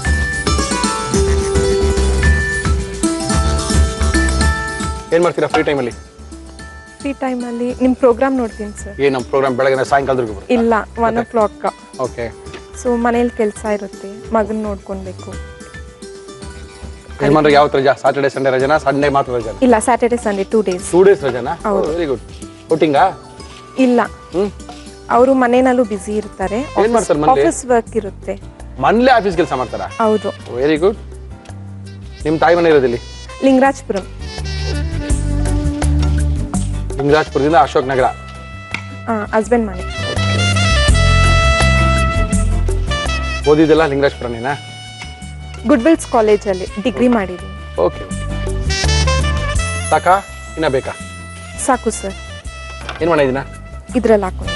ಏನ್ ಮಾಡ್ತೀರಾ ಫ್ರೀ ಟೈಮಲ್ಲಿ ಫ್ರೀ ಟೈಮಲ್ಲಿ ನಿಮ್ಮ ಪ್ರೋಗ್ರಾಮ್ ನೋಡ್ತೀನಿ ಸರ್ ಏನ್ ನಮ್ಮ ಪ್ರೋಗ್ರಾಮ್ ಬೆಳಗ್ಗೆ ಸಾಯಂಕಾಲದವರೆಗೂ ಬರುತ್ತೆ ಇಲ್ಲ one o'clock okay so ಮನೇಲಿ ಕೆಲಸ ಇರುತ್ತೆ ಮಗನ್ ನೋಡ್ಕೊಳ್ಬೇಕು ಯಜಮಾನ್ರಿಗೆ ಯಾವ ರಜಾ ಸಾಟರ್ಡೆ ಸಂಡೇ ರಜನಾ ಸಂಡೇ ಮಾತ್ರ ರಜನಾ ಇಲ್ಲ Saturday Sunday two days two days ರಜನಾ ವೆರಿ ಗುಡ್ ಔಟಿಂಗಾ ಇಲ್ಲ ಹ್ಮ್ ಅವರು ಮನೆಯಲ್ಲೂ ಬಿಸಿ ಇರ್ತಾರೆ ಏನ್ ಮಾಡ್ತಾರೆ ಮನೇಲಿ? ಆಫೀಸ್ ವರ್ಕ್ ಇರುತ್ತೆ ಮನೇಲೆ ಆಫೀಸ್ ಕೆಲಸ ಮಾಡ್ತಾರಾ ಹೌದು ವೆರಿ ಗುಡ್ ನಿಮ್ ತಾಯಿ ಮನೆ ಇರೋದಿಲ್ಲಿ ಲಿಂಗರಾಜ್ಪುರಂ ಲಿಂಗರಾಜಪುರದಿಂದ ಅಶೋಕ್ ನಗರ ಹಸ್ಬೆಂಡ್ ಮನೆ ಓದಿದ್ದೆಲ್ಲ ಲಿಂಗರಾಜಪುರನೇನಾ ಗುಡ್ ವಿಲ್ಸ್ ಕಾಲೇಜಲ್ಲಿ ಡಿಗ್ರಿ ಮಾಡಿದ್ದೀನಿ ಓಕೆ ಸಾಕಾ ಇನ್ನ ಬೇಕಾ ಸಾಕು ಸರ್ ಏನು ಮಾಡಿದ್ದೀನ ಇದ್ರಲ್ಲಿ ಹಾಕೊಂಡು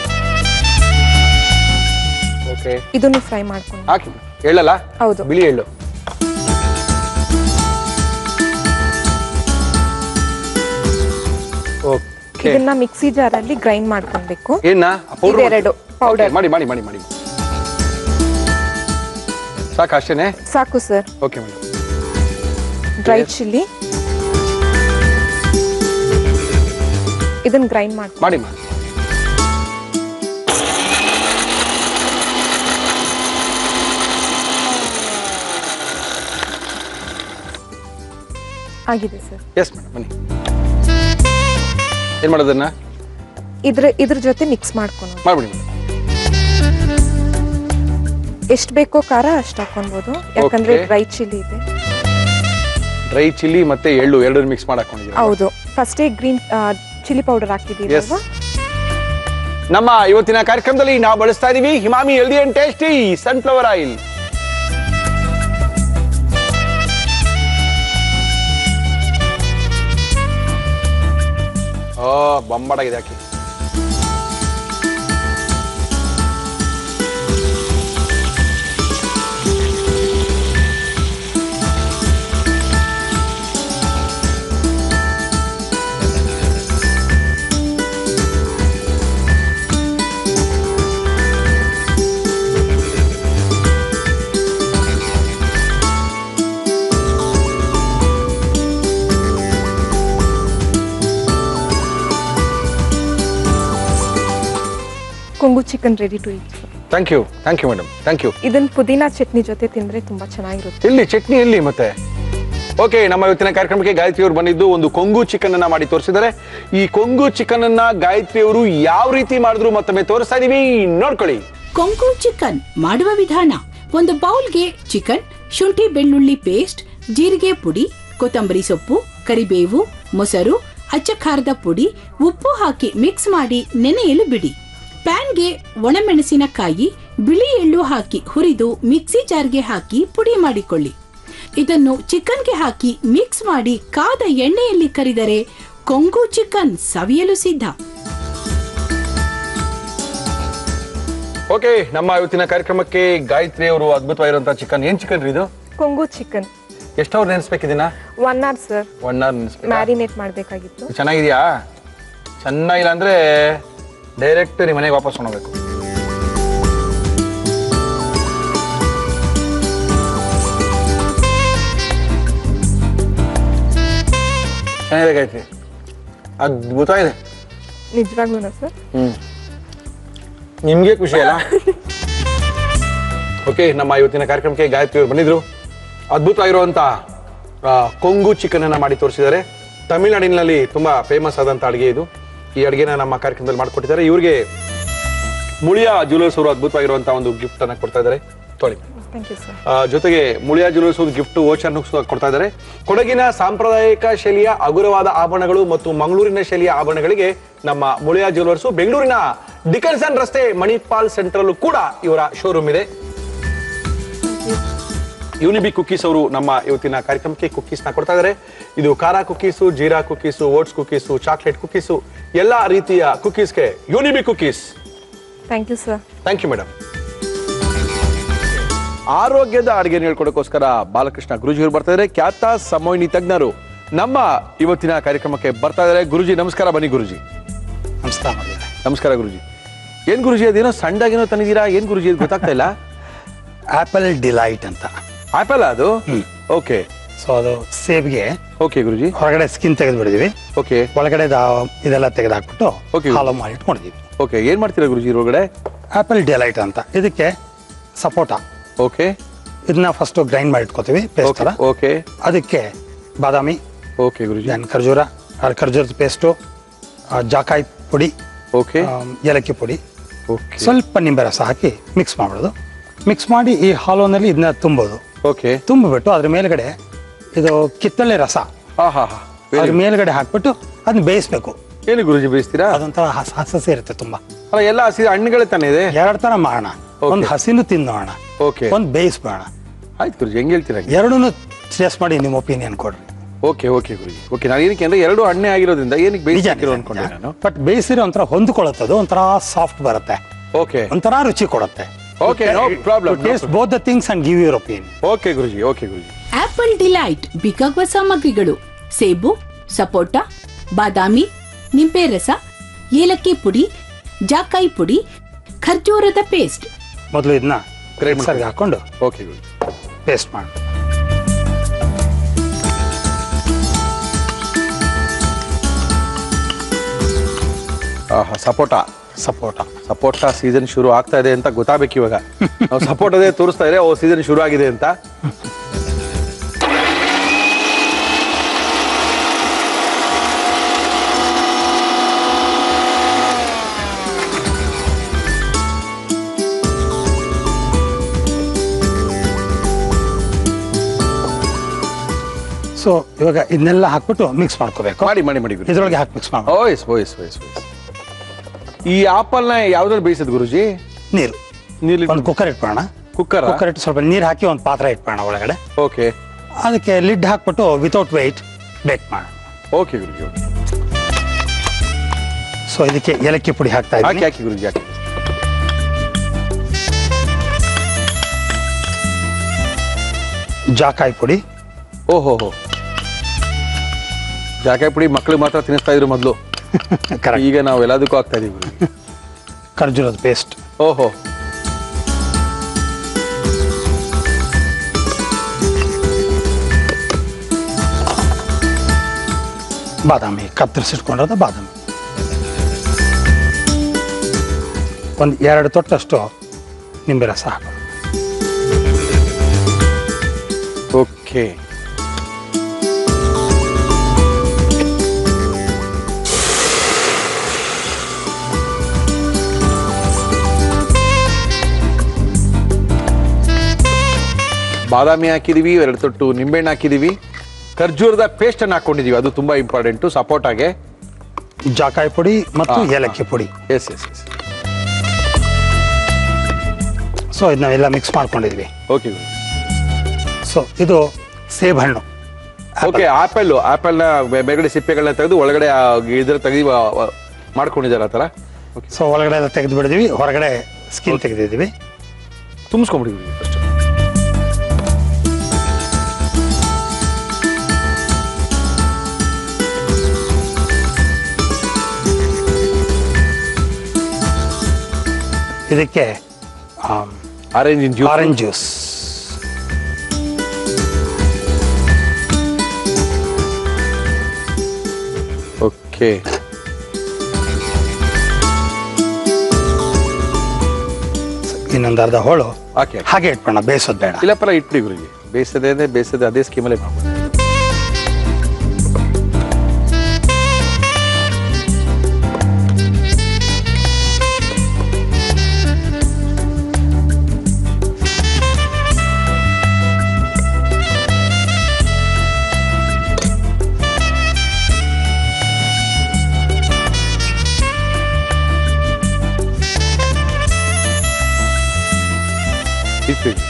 ಓಕೆ ಇದನ್ನು ಫ್ರೈ ಮಾಡ್ಕೊಂಡು ಹಾಕಿ ಎಳ್ಳಲ್ಲ ಹೌದು. ಬಿಳಿ ಎಳ್ಳು ಓಕೆ ಇದನ್ನ ಮಿಕ್ಸಿ ಜಾರಲ್ಲಿ ಗ್ರೈಂಡ್ ಮಾಡ್ಕೊಳ್ಬೇಕು ಏನ ಪೌಡರ್ ಇದೆರಡು ಪೌಡರ್ ಮಾಡಿ ಮಾಡಿ ಮಾಡಿ ಮಾಡಿ ಸಾಕು ಅಷ್ಟೇನೆ ಸಾಕು sir okay madam dry chilli ಇದನ್ನ ಗ್ರೈಂಡ್ ಮಾಡ್ಕೊ ಮಾಡಿ ಮಾಡಿ ಆಗಿದೆ ಸರ್ ಎಸ್ ಮೇಡಮ್ ಬನ್ನಿ ಏನು ಮಾಡೋದನ್ನ ಇದ್ರ ಇದ್ರ ಜೊತೆ ಮಿಕ್ಸ್ ಮಾಡ್ಕೊಳೋದು ಮಾಡ್ಬಿಡಿ ಮೇಡಮ್ ಎಷ್ಟು ಬೇಕೋ ಖಾರ ಅಷ್ಟು ಹಾಕೊಳ್ಬೋದು ಯಾಕಂದ್ರೆ Okay. ಡ್ರೈ ಚಿಲ್ಲಿ ಇದೆ ಡ್ರೈ ಚಿಲ್ಲಿ ಮತ್ತೆ ಎಳ್ಳು ಎರಡು ಮಿಕ್ಸ್ ಮಾಡಿ ಹಾಕೊಂಡಿದ್ದೀರಾ ಹೌದು ಫಸ್ಟೇ ಗ್ರೀನ್ ಚಿಲ್ಲಿ ಪೌಡರ್ ಹಾಕಿದ್ದೀವಿ Yes. ನಮ್ಮ ಇವತ್ತಿನ ಕಾರ್ಯಕ್ರಮದಲ್ಲಿ ನಾವು ಬಳಸ್ತಾ ಇದೀವಿ Emami healthy and tasty sunflower oil ಓ ಬೊಂಬಾಡಾಗಿದೆ ಹಾಕಿ Kongu chicken ready to eat thank you thank you madam thank you ಇದನ್ನ ಪುದೀನಾ ಚಟ್ನಿ ಜೊತೆ ತಿಂದ್ರೆ ತುಂಬಾ ಚೆನ್ನಾಗಿರುತ್ತೆ ಎಲ್ಲಿ ಚಟ್ನಿ ಎಲ್ಲಿ ಮತ್ತೆ ಓಕೆ ನಮ್ಮ ಇವತ್ತಿನ ಕಾರ್ಯಕ್ರಮಕ್ಕೆ ಗಾಯತ್ರಿ ಅವರು ಬಂದಿದ್ದು ಒಂದು ಕೊಂಗು ಚಿಕನ್ ಅನ್ನ ಮಾಡಿ ತೋರಿಸಿದ್ದಾರೆ ಈ ಕೊಂಗು ಚಿಕನ್ ಅನ್ನ ಗಾಯತ್ರಿ ಅವರು ಯಾವ ರೀತಿ ಮಾಡಿದ್ರು ಮತ್ತೊಮ್ಮೆ ತೋರಿಸ್ತಾ ಇದೀವಿ ನೋಡ್ಕೊಳ್ಳಿ ಕೊಂಕು ಚಿಕನ್ ಮಾಡುವ ವಿಧಾನ ಒಂದು ಬೌಲ್ಗೆ ಚಿಕನ್ ಶುಂಠಿ ಬೆಳ್ಳುಳ್ಳಿ ಪೇಸ್ಟ್ ಜೀರಿಗೆ ಪುಡಿ ಕೊತ್ತಂಬರಿ ಸೊಪ್ಪು ಕರಿಬೇವು ಮೊಸರು ಅಚ್ಚ ಖಾರದ ಪುಡಿ ಉಪ್ಪು ಹಾಕಿ ಮಿಕ್ಸ್ ಮಾಡಿ ನೆನೆಯಲು ಬಿಡಿ ಪ್ಯಾನ್ಗೆ ಒಣಮೆಣಸಿನಕಾಯಿ ಬಿಳಿ ಎಳ್ಳು ಹಾಕಿ ಹುರಿದು ಮಿಕ್ಸಿ ಜಾರ್ಗೆ ಹಾಕಿ ಪುಡಿ ಮಾಡಿಕೊಳ್ಳಿ ಇದನ್ನು ಚಿಕನ್ಗೆ ಹಾಕಿ ಮಿಕ್ಸ್ ಮಾಡಿ ಕಾದ ಎಣ್ಣೆಯಲ್ಲಿ ಕರಿದರೆ ಕೊಂಗು ಚಿಕನ್ ಸವಿಯಲು ಸಿದ್ಧ ಓಕೆ ನಮ್ಮ ಇವತ್ತಿನ ಕಾರ್ಯಕ್ರಮಕ್ಕೆ ಗಾಯತ್ರಿ ಅವರು ಅದ್ಭುತವಾಗಿರುವಂತಹ ಚಿಕನ್ ಏನ್ ಚಿಕನ್ ರೀ ಇದು ಕೊಂಗು ಚಿಕನ್ ಎಷ್ಟು ಅವ್ರು ನೆನೆಸ್ಬೇಕಿದಿನ one hour sir one hour ನೆನೆಸ್ಬೇಕು ಮ್ಯಾರಿನೇಟ್ ಮಾಡಬೇಕಾಗಿತ್ತು ಚೆನ್ನಾಗಿದ್ಯಾ ಚೆನ್ನಾಗಿಲ್ಲ ಅಂದ್ರೆ ಡೈರೆಕ್ಟ್ ನಿಮ್ಮ ಮನೆಗೆ ವಾಪಸ್ ಹೋಗ್ಬೇಕು ಚೆನ್ನಾಗಿದೆ ಗಾಯತ್ರಿ ಅದ್ಭುತ ಇದೆ ನಿಜವಾಗ್ಲೂ ಸರ್ ಹ್ಮ್ ನಿಮ್ಗೆ ಖುಷಿ ಅಲ್ಲ ಓಕೆ ನಮ್ಮ ಇವತ್ತಿನ ಕಾರ್ಯಕ್ರಮಕ್ಕೆ ಗಾಯತ್ರಿ ಅವರು ಬಂದಿದ್ರು ಅದ್ಭುತವಾಗಿರುವಂತ ಆ, ಕೊಂಗು ಚಿಕನ್ ಅನ್ನ ಮಾಡಿ ತೋರಿಸಿದ್ದಾರೆ ತಮಿಳುನಾಡಿನಲ್ಲಿ ತುಂಬಾ ಫೇಮಸ್ ಆದಂತ ಅಡುಗೆ ಇದು ಈ ಅಡುಗೆನ ನಮ್ಮ ಕಾರ್ಯಕ್ರಮದಲ್ಲಿ ಮಾಡಿಕೊಟ್ಟಿದ್ದಾರೆ ಇವ್ರಿಗೆ ಮುಳಿಯಾ ಜ್ಯುವೆಲರ್ಸ್ ಅವರು ಅದ್ಭುತವಾಗಿರುವಂತಹ ಒಂದು ಗಿಫ್ಟ್ ಅನ್ನ ಕೊಡ್ತಾ ಇದ್ದಾರೆ ತೊಳಿ ಥ್ಯಾಂಕ್ ಯು ಸರ್ ಆ, ಜೊತೆಗೆ ಮುಳಿಯಾ ಜ್ಯುವೆಲರ್ಸ್ ಒಂದು ಗಿಫ್ಟ್ ವೋಚರ್ನು ಸಹ ಕೊಡ್ತಾ ಇದ್ದಾರೆ ಕೊಡಗಿನ ಸಾಂಪ್ರದಾಯಿಕ ಶೈಲಿಯ ಹಗುರವಾದ ಆಭರಣಗಳು ಮತ್ತು ಮಂಗಳೂರಿನ ಶೈಲಿಯ ಆಭರಣಗಳಿಗೆ ನಮ್ಮ ಮುಳಿಯಾ ಜ್ಯುವೆಲರ್ಸ್ ಬೆಂಗಳೂರಿನ ಡಿಕನ್ಸನ್ ರಸ್ತೆ ಮಣಿಪಾಲ್ ಸೆಂಟ್ರಲ್ಲೂ ಕೂಡ ಇವರ ಶೋರೂಮ್ ಇದೆ ಯೂನಿಬಿ ಕುಕ್ಕೀಸ್ ಅವರು ನಮ್ಮ ಇವತ್ತಿನ ಕಾರ್ಯಕ್ರಮಕ್ಕೆ ಕುಕ್ಕೀಸ್ ನ ಕೊಡ್ತಾ ಇದ್ದಾರೆ ಇದು ಖಾರ cookies jeera cookies oats cookies chocolate cookies ಎಲ್ಲಾ ರೀತಿಯ ಕುಕ್ಕೀಸ್ಗೆ Unibic cookies thank you sir thank you madam ಆರೋಗ್ಯದ ಅಡುಗೆ ಹೇಳ್ಕೊಡೋಕ್ಕೋಸ್ಕರ ಬಾಲಕೃಷ್ಣ ಗುರುಜಿಯವರು ಬರ್ತಾ ಇದ್ದಾರೆ ಖ್ಯಾತ ಸಮೋಹಿನಿ ತಜ್ಞರು ನಮ್ಮ ಇವತ್ತಿನ ಕಾರ್ಯಕ್ರಮಕ್ಕೆ ಬರ್ತಾ ಇದ್ದಾರೆ ಗುರುಜಿ ನಮಸ್ಕಾರ ಬನ್ನಿ ಗುರುಜಿ ನಮಸ್ಕಾರ ಮಾಡಿದ್ದಾರೆ ನಮಸ್ಕಾರ ಗುರುಜಿ ಏನ್ ಗುರುಜಿ ಅದೇನೋ ಸಣ್ಣದಾಗೇನೋ ತಂದಿದ್ದೀರಾ ಏನ್ ಗುರುಜಿ ಅದು ಗೊತ್ತಾಗ್ತಾ ಇಲ್ಲ ಆಪಲ್ ಡಿಲೈಟ್ ಅಂತ ಆಪಲ್ ಅದು ಓಕೆ ಸೊ ಅದು ಸೇಬ್ಗೆ ಓಕೆ ಗುರುಜಿ ಹೊರಗಡೆ ಸ್ಕಿನ್ ತೆಗೆದು ಬಿಡಿದೀವಿ ಓಕೆ ಒಳಗಡೆ ದಾ- ಇದೆಲ್ಲ ತೆಗೆದಾಕ್ಬಿಟ್ಟು Okay. ಹಾಲು ಮಾಡಿ ಇಟ್ಕೊಂಡಿದೀವಿ ಓಕೆ ಏನ್ ಮಾಡ್ತೀರಾ ಗುರುಜಿ ಇದ್ರೊಳಗಡೆ ಆಪಲ್ ಡಿಲೈಟ್ ಅಂತ ಇದಕ್ಕೆ ಸಪೋಟ ಓಕೆ ಇದನ್ನ ಫಸ್ಟ್ ಗ್ರೈಂಡ್ ಮಾಡಿ ಇಟ್ಕೋತೀವಿ ಪೇಸ್ಟ್ ಥರ ಓಕೆ ಅದಕ್ಕೆ ಬಾದಾಮಿ ಓಕೆ ಗುರುಜಿ ದೆನ್ ಖರ್ಜೂರ ಆ ಖರ್ಜೂರದ ಪೇಸ್ಟು ಜಾಕಾಯಿ ಪುಡಿ ಓಕೆ ಆಮ್, ಏಲಕ್ಕಿ ಪುಡಿ ಓಕೆ ಸ್ವಲ್ಪ ನಿಂಬೆ ರಸ ಹಾಕಿ ಮಿಕ್ಸ್ ಮಾಡ್ಬಿಡೋದು ಮಿಕ್ಸ್ ಮಾಡಿ ಈ ಹಾಲೋನಲ್ಲಿ ಇದನ್ನ ತುಂಬೋದು ಓಕೆ ತುಂಬಿಬಿಟ್ಟು ಅದ್ರ ಮೇಲ್ಗಡೆ ಇದು ಕಿತ್ತಳೆ ರಸ ಹಾ ಹಾ ಹಾ ಅದ್ರ ಮೇಲ್ಗಡೆ ಹಾಕ್ಬಿಟ್ಟು ಅದನ್ನ ಬೇಯಿಸ್ಬೇಕು ಏನು ಗುರುಜಿ ಬೇಯಿಸ್ತೀರಾ ಅದೊಂಥರ ಹಸ ಹಸಸೆ ಇರುತ್ತೆ ತುಂಬಾ ಅಲ್ಲ ಎಲ್ಲ ಹಸಿ ಹಣ್ಣುಗಳೇ ತಾನೇ ಇದೆ ಎರಡು ತರ ಮಾಡೋಣ Okay. ಒಂದು ಹಸಿನು ತಿನ್ನೋಣ ಓಕೆ ಒಂದು ಬೇಯಿಸ್ಬೋಣ ಆಯ್ತು ಗುರುಜಿ ಹೆಂಗ್ ಹೇಳ್ತೀರಾ ಎರಡೂ ಟೇಸ್ಟ್ ಮಾಡಿ ನಿಮ್ಮ ಒಪಿನಿಯನ್ ಕೊಡ್ರಿ ಓಕೆ ಓಕೆ ಗುರುಜಿ ಓಕೆ ನಾನು ಏನಕ್ಕೆ ಅಂದ್ರೆ ಎರಡು ಹಣ್ಣೆ ಆಗಿರೋದ್ರಿಂದ ಏನಕ್ಕೆ ಬೇಯಿಸಿರೋ ಅನ್ಕೊಂಡೆ ನಾನು ಬಟ್ ಬೇಯಿಸಿರೋ ಒಂಥರ ಹೊಂದ್ಕೊಳ್ಳುತ್ತದು ಒಂಥರ ಸಾಫ್ಟ್ ಬರುತ್ತೆ ಓಕೆ ಒಂಥರ ರುಚಿ ಕೊಡುತ್ತೆ Okay, no problem, no taste both the things and give your opinion okay Guruji okay Guruji apple delight ಬೇಕಾಗುವ ಸಾಮಗ್ರಿಗಳು ಸೇಬು ಸಪೋಟ ಬಾದಾಮಿ ನಿಂಬೆ ರಸ ಏಲಕ್ಕಿ ಪುಡಿ ಜಾಕಾಯಿ ಪುಡಿ ಖರ್ಜೂರದ ಪೇಸ್ಟ್ ಮೊದಲು ಇದನ್ನ Grind ಮಿಕ್ಸರ್ಗೆ ಹಾಕೊಂಡು ಓಕೆ ಗುರುಜಿ ಪೇಸ್ಟ್ ಮಾಡಿ ಆಹಾ ಸಪೋಟ ಸಪೋಟ ಸಪೋಟ ಸೀಸನ್ ಶುರು ಆಗ್ತಾ ಇದೆ ಅಂತ ಗೊತ್ತಾಗಬೇಕು ಇವಾಗ ನಾವು ಸಪೋಟದೇ ತೋರಿಸ್ತಾ ಇದ್ರೆ ಓ ಸೀಸನ್ ಶುರು ಆಗಿದೆ ಅಂತ ಸೊ ಇವಾಗ ಇದನ್ನೆಲ್ಲ ಹಾಕ್ಬಿಟ್ಟು ಮಿಕ್ಸ್ ಮಾಡ್ಕೋಬೇಕು ಮಾಡಿ ಮಾಡಿ ಮಾಡಿ ಗುರುಜಿ ಇದ್ರೊಳಗೆ ಹಾಕಿ ಮಿಕ್ಸ್ ಮಾಡ್ಬೇಕು ಓಯಸ್ ಓಯಸ್ ಓಯಸ್ ಓಯಸ್ ಈ ಆಪಲ್ನ ಯಾವ್ದ್ರಲ್ಲಿ ಬೇಯಿಸೋದು ಗುರುಜಿ ನೀರು ನೀಲಿ ಒಂದು ಕುಕ್ಕರ್ ಇಟ್ಬೋಣ ಕುಕ್ಕರ್ ಕುಕ್ಕರ್ ಇಟ್ಟು ಸ್ವಲ್ಪ ನೀರು ಹಾಕಿ ಒಂದು ಪಾತ್ರ ಇಟ್ಬೋಣ ಒಳಗಡೆ ಓಕೆ ಅದಕ್ಕೆ ಲಿಡ್ ಹಾಕ್ಬಿಟ್ಟು ವಿತೌಟ್ ವೆಯ್ಟ್ ಬೇಕ್ ಮಾಡೋಣ ಓಕೆ ಗುರುಜಿ ಓಕೆ ಸೊ ಇದಕ್ಕೆ ಏಲಕ್ಕಿ ಪುಡಿ ಹಾಕ್ತಾ ಹಾಕಿ ಇದ್ದೀನಿ ಹಾಕಿ ಗುರುಜಿ ಹಾಕಿ ಜಾಕಾಯಿ ಪುಡಿ ಓಹೋ ಹೋ ಜಾಕಾಯಿ ಪುಡಿ ಮಕ್ಳಿಗೆ ಮಾತ್ರ ತಿನ್ನಿಸ್ತಾ ಇದ್ರು ಮೊದಲು ಕರೆಕ್ಟ್ ಈಗ ನಾವು ಎಲ್ಲದಕ್ಕೂ ಆಗ್ತಾ ಇದೀವಿ ಗುರುಜಿ ಖರ್ಜೂರದ ಪೇಸ್ಟ್ ಓಹೋ ಬಾದಾಮಿ ಕತ್ತರಿಸಿಟ್ಕೊಂಡಿರೋದು ಬಾದಾಮಿ ಒಂದು ಎರಡು ತೊಟ್ಟಷ್ಟು ನಿಂಬೆ ರಸ ಹಾಕೋಣ ಓಕೆ ಬಾದಾಮಿ ಹಾಕಿದೀವಿ ಎರಡು ತೊಟ್ಟು ನಿಂಬೆಹಣ್ಣು ಹಾಕಿದೀವಿ ಖರ್ಜೂರದ ಪೇಸ್ಟ್ ಅನ್ನು ಹಾಕೊಂಡಿದೀವಿ ಅದು ತುಂಬಾ ಇಂಪಾರ್ಟೆಂಟು ಸಪೋಟಾಗೆ ಜಾಕಾಯಿ ಪುಡಿ ಮತ್ತು ಹಾ, ಏಲಕ್ಕಿ ಪುಡಿ ಎಸ್ ಎಸ್ ಎಸ್ ಸೊ ಇದನ್ನೆಲ್ಲ ಮಿಕ್ಸ್ ಮಾಡ್ಕೊಂಡಿದ್ವಿ ಓಕೆ ಸೊ ಇದು ಸೇಬ್ ಹಣ್ಣು ಓಕೆ ಆಪಲ್ ಆಪಲ್ನ ಮೇಲ್ಗಡೆ ಸಿಪ್ಪೆಗಳನ್ನ ತೆಗೆದು ಒಳಗಡೆ ಆ ಇದ್ರ ತೆಗೆದು ಮಾಡ್ಕೊಂಡಿದ್ದಾರೆ ಆ ಥರ ಓಕೆ ಸೊ ಒಳಗಡೆ ಎಲ್ಲ ತೆಗೆದು ಬಿಡಿದ್ವಿ ಹೊರಗಡೆ ಸ್ಕಿನ್ ತೆಗೆದಿದ್ವಿ ತುಂಬಿಸ್ಕೊಂಡ್ಬಿಟ್ಟಿದ್ವಿ ಫಸ್ಟ್ ಇದಕ್ಕೆ orange juice orange juice okay ಇನ್ನೊಂದು ಅರ್ಧ ಹೋಳು ಹಾಕಿ ಹಾಗೆ ಇಟ್ಬೋಣ ಬೇಯಿಸೋದು ಬೇಡ ಇಲ್ಲ ಪರ ಇಟ್ಬಿಡಿ ಗುರುಜಿ ಬೇಯಿಸದೆ ಅಂದ್ರೆ ಬೇಯಿಸದೆ ಅದೇ ಸ್ಕೀಮಲ್ಲೇ ಮಾಡ್ಬೋದು ಇಟ್ಬಿಡಿ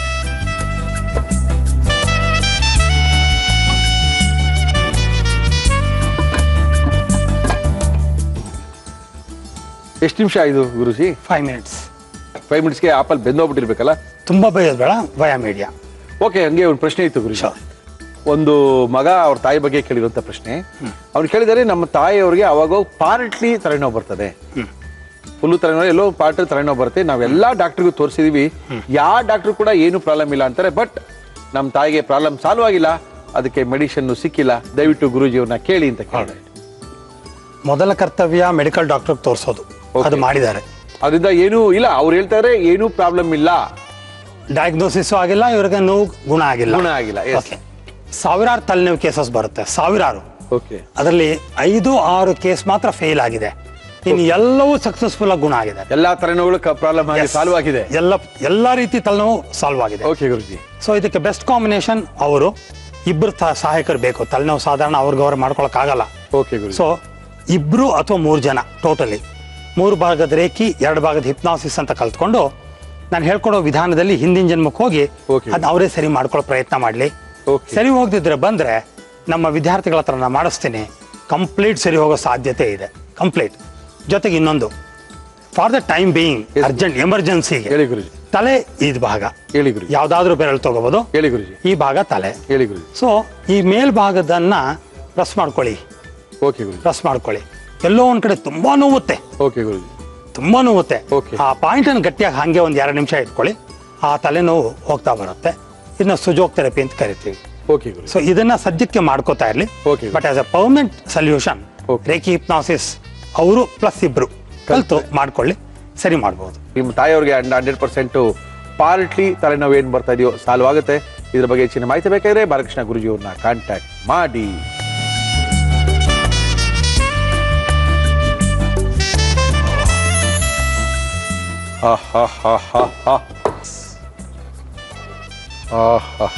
ಎಷ್ಟು ನಿಮಿಷ ಆಯ್ತು ಗುರುಜಿ ಫೈವ್ ಮಿನಿಟ್ಸ್ ಫೈವ್ ಮಿನಿಟ್ಸ್ಗೆ ಆಪಲ್ ಬೆಂದೋಗ್ಬಿಟ್ಟಿರ್ಬೇಕಲ್ಲ ತುಂಬ ಬೇಯೋದು ಬೇಡ ವಯ ಮೀಡಿಯಾ ಓಕೆ ಹಂಗೆ ಒಂದು ಪ್ರಶ್ನೆ ಇತ್ತು ಗುರುಜಿ ಒಂದು ಮಗ ಅವ್ರ ತಾಯಿ ಬಗ್ಗೆ ಕೇಳಿರುವಂತ ಪ್ರಶ್ನೆ ಅವ್ನು ಕೇಳಿದರೆ ನಮ್ಮ ತಾಯಿಯವ್ರಿಗೆ ಅವಾಗ ಪಾರ್ಟ್ಲಿ ತಲೆನೋವು ಬರ್ತದೆ ಫುಲ್ಲು ತಲೆನೋವು ಎಲ್ಲೋ ಪಾರ್ಟ್ ತಲೆನೋವು ಬರುತ್ತೆ ನಾವೆಲ್ಲಾ ಡಾಕ್ಟರ್ಗೂ ತೋರಿಸಿದೀವಿ ಯಾವ ಡಾಕ್ಟರ್ ಕೂಡ ಏನು ಪ್ರಾಬ್ಲಮ್ ಇಲ್ಲ ಅಂತಾರೆ ಬಟ್ ನಮ್ಮ ತಾಯಿಗೆ ಪ್ರಾಬ್ಲಮ್ ಸಾಲ್ವ್ ಆಗಿಲ್ಲ ಅದಕ್ಕೆ ಮೆಡಿಸಿನ್ ಸಿಕ್ಕಿಲ್ಲ ದಯವಿಟ್ಟು ಗುರುಜಿಯವ್ರನ್ನ ಕೇಳಿ ಅಂತ ಕೇಳಿದೆ ಮೊದಲ ಕರ್ತವ್ಯ ಮೆಡಿಕಲ್ ಡಾಕ್ಟರ್ ತೋರಿಸೋದು ಅದು ಮಾಡಿದ್ದಾರೆ ಅದರಿಂದ ಏನೂ ಇಲ್ಲ ಅವ್ರು ಹೇಳ್ತಾರೆ ಏನೂ ಪ್ರಾಬ್ಲಮ್ ಇಲ್ಲ ಡಯಾಗ್ನೋಸಿಸ್ ಆಗಿಲ್ಲ ಇವ್ರಿಗೆ ನೋವು ಗುಣ ಆಗಿಲ್ಲ ಗುಣ ಆಗಿಲ್ಲ yes. Okay. ಸಾವಿರಾರು ತಲೆನೋವು ಕೇಸಸ್ ಬರುತ್ತೆ ಸಾವಿರಾರು ಓಕೆ ಅದರಲ್ಲಿ ಐದು ಆರು ಕೇಸ್ ಮಾತ್ರ ಫೇಲ್ ಆಗಿದೆ ಇನ್ನು ಎಲ್ಲವೂ ಸಕ್ಸಸ್ಫುಲ್ ಆಗಿ ಗುಣ ಆಗಿದೆ ಎಲ್ಲಾ ತಲೆನೋವುಗಳು ಪ್ರಾಬ್ಲಮ್ ಆಗಿ Yes. ಸಾಲ್ವ್ ಆಗಿದೆ ಎಲ್ಲ ಎಲ್ಲಾ ರೀತಿ ತಲೆನೋವು ಸಾಲ್ವ್ ಆಗಿದೆ ಓಕೆ ಗುರುಜಿ ಸೊ ಇದಕ್ಕೆ ಬೆಸ್ಟ್ ಕಾಂಬಿನೇಷನ್ ಅವರು ಇಬ್ಬರು ಸಹಾಯಕರು ಬೇಕು ತಲೆನೋವು ಸಾಧಾರಣ ಅವ್ರಿಗೆ ಅವ್ರು ಮಾಡ್ಕೊಳಕ್ ಆಗಲ್ಲ ಓಕೆ ಗುರುಜಿ ಸೊ ಇಬ್ರು ಅಥವಾ ಮೂರು ಜನ ಟೋಟಲಿ ಮೂರು ಭಾಗದ ರೇಖಿ ಎರಡು ಭಾಗದ ಹಿಪ್ನಾಸಿಸ್ ಅಂತ ಕಲ್ತ್ಕೊಂಡು ನಾನು ಹೇಳ್ಕೊಡೋ ವಿಧಾನದಲ್ಲಿ ಹಿಂದಿನ ಜನ್ಮಕ್ಕೆ ಹೋಗಿ Okay. ಅದನ್ನ ಅವರೇ ಸರಿ ಮಾಡ್ಕೊಳ್ಳೋ ಪ್ರಯತ್ನ ಮಾಡಲಿ Okay. ಸರಿ ಹೋಗದಿದ್ರೆ ಬಂದ್ರೆ ನಮ್ಮ ವಿದ್ಯಾರ್ಥಿಗಳ ಹತ್ರ ನಾನು ಮಾಡಿಸ್ತೀನಿ ಕಂಪ್ಲೀಟ್ ಸರಿ ಹೋಗೋ ಸಾಧ್ಯತೆ ಇದೆ ಕಂಪ್ಲೀಟ್ ಜೊತೆಗೆ ಇನ್ನೊಂದು for the time being Yes. Urgent ಎಮರ್ಜೆನ್ಸಿಗೆ ಹೇಳಿ ಗುರುಜಿ ತಲೆ ಇದು ಭಾಗ ಹೇಳಿ ಗುರುಜಿ ಯಾವ್ದಾದ್ರೂ ಬೆರಳು ತಗೋಬಹುದು ಹೇಳಿ ಗುರುಜಿ ಈ ಭಾಗ ತಲೆ ಹೇಳಿ ಗುರುಜಿ ಸೊ ಈ ಮೇಲ್ಭಾಗದನ್ನ ಪ್ರೆಸ್ ಮಾಡ್ಕೊಳ್ಳಿ ಓಕೆ ಗುರುಜಿ ಪ್ರೆಸ್ ಮಾಡ್ಕೊಳ್ಳಿ ಎಲ್ಲೋ ಒಂದ್ ಕಡೆ ತುಂಬಾ ನೋವುತ್ತೆ ಓಕೆ ಗುರುಜಿ ತುಂಬಾ ನೋವುತ್ತೆ Okay. ಆ ಪಾಯಿಂಟ್ ಅನ್ನು ಗಟ್ಟಿಯಾಗಿ ಹಂಗೆ ಒಂದ್ ಎರಡು ನಿಮಿಷ ಇಟ್ಕೊಳ್ಳಿ ಆ ತಲೆನೋವು ಹೋಗ್ತಾ ಬರುತ್ತೆ ಇದನ್ನ ಸುಜೋಗ್ ಥೆರಪಿ ಅಂತ ಕರಿತೀವಿ ಓಕೆ ಗುರುಜಿ ಸೊ ಇದನ್ನ ಸದ್ಯಕ್ಕೆ ಮಾಡ್ಕೋತಾ ಇರಲಿ Okay. But as a permanent solution Okay. Reiki hypnosis ಅವರು ಪ್ಲಸ್ ಇಬ್ರು ಕಲ್ತು ಮಾಡ್ಕೊಳ್ಳಿ ಸರಿ ಮಾಡ್ಬೋದು ನಿಮ್ಮ ತಾಯಿಯವ್ರಿಗೆ ಹಂಡ್ರೆಡ್ ಪರ್ಸೆಂಟ್ ಪಾರ್ಟ್ಲಿ ತಲೆನೋವು ಏನ್ ಬರ್ತಾ ಇದೆಯೋ ಸಾಲ್ವ್ ಆಗುತ್ತೆ ಇದ್ರ ಬಗ್ಗೆ ಹೆಚ್ಚಿನ ಮಾಹಿತಿ ಬೇಕಾದ್ರೆ ಬಾಲಕೃಷ್ಣ ಗುರುಜಿ ಅವ್ರನ್ನ ಕಾಂಟ್ಯಾಕ್ಟ್ ಮಾಡಿ ಆಹಾಹಾಹಾಹಾ. ಆಹಾಹಾ.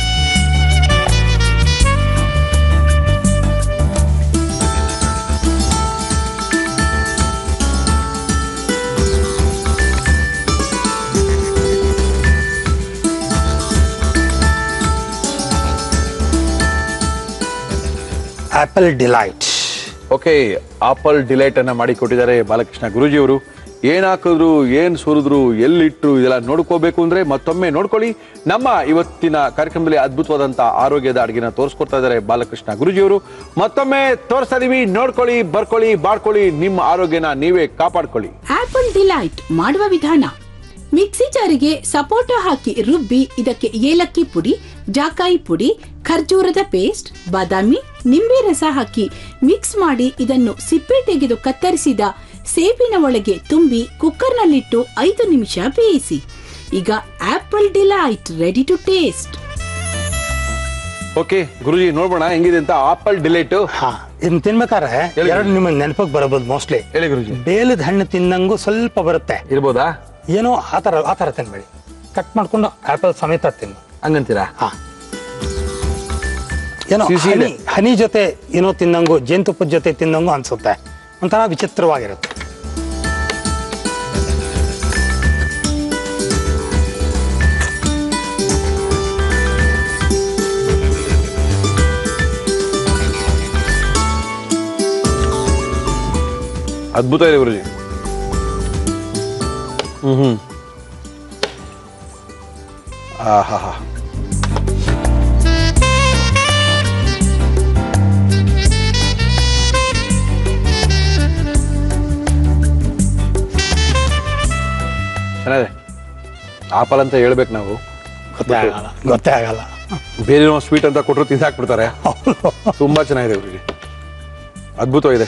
Apple delight okay apple delight ಅನ್ನ ಮಾಡಿ ಕೊಟ್ಟಿದ್ದಾರೆ ಬಾಲಕೃಷ್ಣ ಗುರೂಜಿ ಅವರು ಏನ್ ಹಾಕಿದ್ರು ಏನ್ ಸುರಿದ್ರು ಎಲ್ಲಿಟ್ರು ಇದೆಲ್ಲ ನೋಡ್ಕೋಬೇಕು ಅಂದ್ರೆ ಮತ್ತೊಮ್ಮೆ ನೋಡ್ಕೊಳ್ಳಿ ನಮ್ಮ ಇವತ್ತಿನ ಕಾರ್ಯಕ್ರಮದಲ್ಲಿ ಅದ್ಭುತವಾದಂತ ಆರೋಗ್ಯದ ಅಡುಗೆನ ತೋರಿಸ್ಕೊಡ್ತಾ ಇದ್ದಾರೆ ಬಾಲಕೃಷ್ಣ ಗುರೂಜಿ ಅವರು ಮತ್ತೊಮ್ಮೆ ತೋರಿಸ್ತಾ ಇದೀವಿ ನೋಡ್ಕೊಳ್ಳಿ ಬರ್ಕೊಳ್ಳಿ ಬಾಡ್ಕೊಳ್ಳಿ ನಿಮ್ಮ ಆರೋಗ್ಯನ ನೀವೇ ಕಾಪಾಡ್ಕೊಳ್ಳಿ ಆಪಲ್ ಡಿಲೈಟ್ ಮಾಡುವ ವಿಧಾನ ಮಿಕ್ಸಿ ಜಾರಿಗೆ ಸಪೋಟ ಹಾಕಿ ರುಬ್ಬಿ ಇದಕ್ಕೆ ಏಲಕ್ಕಿ ಪುಡಿ ಜಾಕಾಯಿ ಪುಡಿ ಖರ್ಜೂರದ ಪೇಸ್ಟ್ ಬಾದಾಮಿ ನಿಂಬೆ ರಸ ಹಾಕಿ ಮಿಕ್ಸ್ ಮಾಡಿ ಇದನ್ನು ಸಿಪ್ಪೆ ತೆಗೆದು ಕತ್ತರಿಸಿದ ಸೇಬಿನ ಒಳಗೆ ತುಂಬಿ ಕುಕ್ಕರ್ನಲ್ಲಿಟ್ಟು ಐದು ನಿಮಿಷ ಬೇಯಿಸಿ ಈಗ apple delight ready to taste okay Guruji ನೋಡ್ಬೋಣ ಹೆಂಗಿದೆ ಅಂತ ಆಪಲ್ ಡಿಲೈಟ್ ಹಾ ಇದನ್ನ ತಿನ್ಬೇಕಾದ್ರೆ ಹೇಳಿ. ಎರಡು ನಿಮಗೆ ನೆನಪಿಗೆ ಬರಬಹುದು ಮೋಸ್ಟ್ಲಿ ಹೇಳಿ ಗುರುಜಿ ಬೇಲದ ಹಣ್ಣು ತಿನ್ನಂಗೂ ಸ್ವಲ್ಪ ಬರುತ್ತೆ ಇರ್ಬೋದಾ ಏನೋ ಆ ಥರ ಆ ಥರ ತಿನ್ಬೇಡಿ ಕಟ್ ಮಾಡ್ಕೊಂಡು ಆಪಲ್ ಸಮೇತ ತಿನ್ನು ಹಂಗಂತೀರಾ ಹಾ ಏನೋ ಸಿಹಿ ಇದೆ. ಹನಿ ಹನಿ ಜೊತೆ ಏನೋ ತಿನ್ನಂಗು ಜೇನುತುಪ್ಪದ ಜೊತೆ ತಿನ್ನಂಗು ಅನ್ಸುತ್ತೆ ಒಂಥರ ವಿಚಿತ್ರವಾಗಿರುತ್ತೆ ಅದ್ಭುತ ಇದೆ ಗುರುಜಿ ಹ್ಮ್ ಹ್ಮ್ ಆಹಾ ಚೆನ್ನಾಗಿದೆ ಆಪಲ್ ಅಂತ ಹೇಳ್ಬೇಕು ನಾವು ಗೊತ್ತೇ ಆಗಲ್ಲ ಗೊತ್ತೇ ಆಗಲ್ಲ ಬೇರೆ ಸ್ವೀಟ್ ಅಂತ ಕೊಟ್ಟರು ತಿಂದಾಕ್ಬಿಡ್ತಾರೆ ತುಂಬಾ ಚೆನ್ನಾಗಿದೆ ಗುರುಜಿ ಅದ್ಭುತವಾಗಿದೆ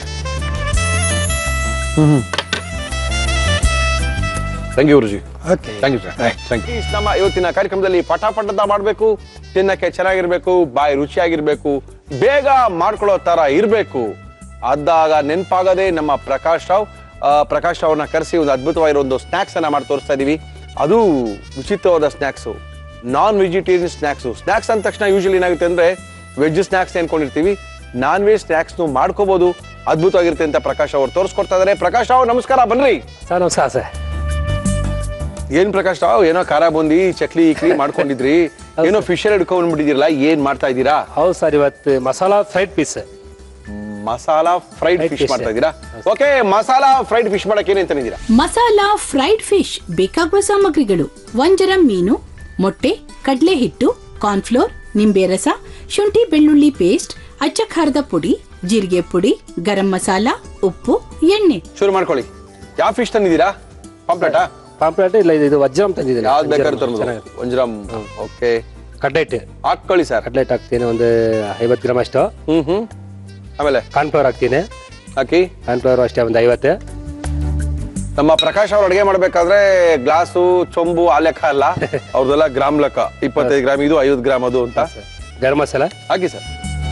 hmm thank you Guruji okay thank you sir thank you ನಮ್ಮ ಇವತ್ತಿನ ಕಾರ್ಯಕ್ರಮದಲ್ಲಿ ಪಟಾಪಟದ ಮಾಡಬೇಕು ತಿನ್ನಕ್ಕೆ ಚೆನ್ನಾಗಿರ್ಬೇಕು ಬಾಯಿ ರುಚಿಯಾಗಿರ್ಬೇಕು ಬೇಗ ಮಾಡ್ಕೊಳ್ಳೋ ತರ ಇರಬೇಕು ಅದಾಗ ನೆನಪಾಗದೆ ನಮ್ಮ ಪ್ರಕಾಶ್ ರಾವ್ ಆ, ಪ್ರಕಾಶ್ ರಾವ್ನ ಕರೆಸಿ ಒಂದು ಅದ್ಭುತವಾಗಿರೋ ಒಂದು ಸ್ನ್ಯಾಕ್ಸ್ ಅನ್ನ ಮಾಡಿ ತೋರಿಸ್ತಾ ಇದೀವಿ ಅದು ವಿಚಿತ್ರವಾದ snacks non vegetarian snacks snacks ಅಂದ ತಕ್ಷಣ ಯೂಶಲಿ ಏನಾಗುತ್ತೆ ಅಂದ್ರೆ ವೆಜ್ ಸ್ನ್ಯಾಕ್ಸ್ ಅನ್ಕೊಂಡಿರ್ತೀವಿ ನಾನ್ ವೆಜ್ ಸ್ನ್ಯಾಕ್ಸ್ನು ಮಾಡ್ಕೋಬಹುದು ಅದ್ಭುತವಾಗಿರುತ್ತೆ ಅಂತ ಪ್ರಕಾಶ್ ಅವ್ರು ತೋರಿಸ್ಕೊಡ್ತಾ ಇದಾರೆ ಪ್ರಕಾಶ್ ರಾವ್ ನಮಸ್ಕಾರ ಬನ್ರಿ ಸರ್ ನಮಸ್ಕಾರ ಸರ್ ಏನ್ ಪ್ರಕಾಶ್ ರಾವ್ ಏನೋ ಖಾರ ಬಂದಿ ಚಕ್ಲಿ ಇಕ್ಲಿ ಮಾಡ್ಕೊಂಡಿದ್ರಿ ಏನೋ ಫಿಶರ್ ಹಿಡ್ಕೊಂಡ್ಬಿಟ್ಟಿದಿರಲ್ಲ ಏನ್ ಮಾಡ್ತಾ ಇದ್ದೀರಾ ಹೌದು ಸರ್ ಇವತ್ತು masala fried piece masala fried Fried fish fish. ಮಾಡ್ತಾ ಇದ್ದೀರಾ ಓಕೆ ಮಸಾಲಾ ಫ್ರೈಡ್ ಫಿಶ್ ಮಾಡಕ್ಕೆ ಏನೇನ್ ತಂದಿದ್ದೀರಾ ಮಸಾಲಾ ಫ್ರೈಡ್ ಫಿಶ್ ಬೇಕಾಗುವ ಸಾಮಗ್ರಿಗಳು ಒಂಜರಂ ಮೀನು ಮೊಟ್ಟೆ ಕಡಲೆ ಹಿಟ್ಟು ಕಾರ್ನ್ಫ್ಲೋರ್ ನಿಂಬೆ ರಸ ಶುಂಠಿ ಬೆಳ್ಳುಳ್ಳಿ ಪೇಸ್ಟ್ ಅಚ್ಚ ಖಾರದ ಪುಡಿ ಜೀರಿಗೆ ಪುಡಿ ಗರಂ ಮಸಾಲ ಉಪ್ಪು ಎಣ್ಣೆ ಶುರು ಮಾಡ್ಕೊಳ್ಳಿ ಯಾವ ಫಿಶ್ ತಂದಿದ್ದೀರಾ ಪಾಂಪ್ಲೆಟಾ ಪಾಂಪ್ಲೆಟ್ ಇಲ್ಲ ಇದು- ಇದು ವಜ್ರಂ ತಂದಿದ್ದೀನಿ ಯಾವ್ದು ಬೇಕಾದ್ರೂ ವಜ್ರಂ ತರ್ಬೋದು ಚೆನ್ನಾಗಿರುತ್ತೆ. ಒಂಜರಂ ಓಕೆ ಕಡ್ಲೆಟ್ ಹಾಕೊಳ್ಳಿ ಸರ್ ಕಡ್ಲೆಟ್ ಹಾಕ್ತೀನಿ ಒಂದು ಐವತ್ತು ಗ್ರಾಮ್ ಅಷ್ಟು ಹ್ಮ್ ಹ್ಮ್ ಆಮೇಲೆ ಕಾರ್ನ್ಫ್ಲವರ್ ಹಾಕ್ತೀನಿ ಹಾಕಿ ಕಾರ್ನ್ಫ್ಲವರ್ ಅಷ್ಟೇ ಒಂದು ಐವತ್ತು ನಮ್ಮ ಪ್ರಕಾಶ್ ಅವ್ರು ಅಡಿಗೆ ಮಾಡ್ಬೇಕಾದ್ರೆ ಗ್ಲಾಸು ಚೊಂಬು ಆ ಲೆಕ್ಕ ಅಲ್ಲ ಅವ್ರದೆಲ್ಲ ಗ್ರಾಮ್ ಲೆಕ್ಕ ಇಪ್ಪತ್ತೈದು ಗ್ರಾಮ್ ಇದು ಐವತ್ತು ಗ್ರಾಮ್ ಅದು ಅಂತ ಗರಂ ಮಸಾಲ ಹಾಕಿ sir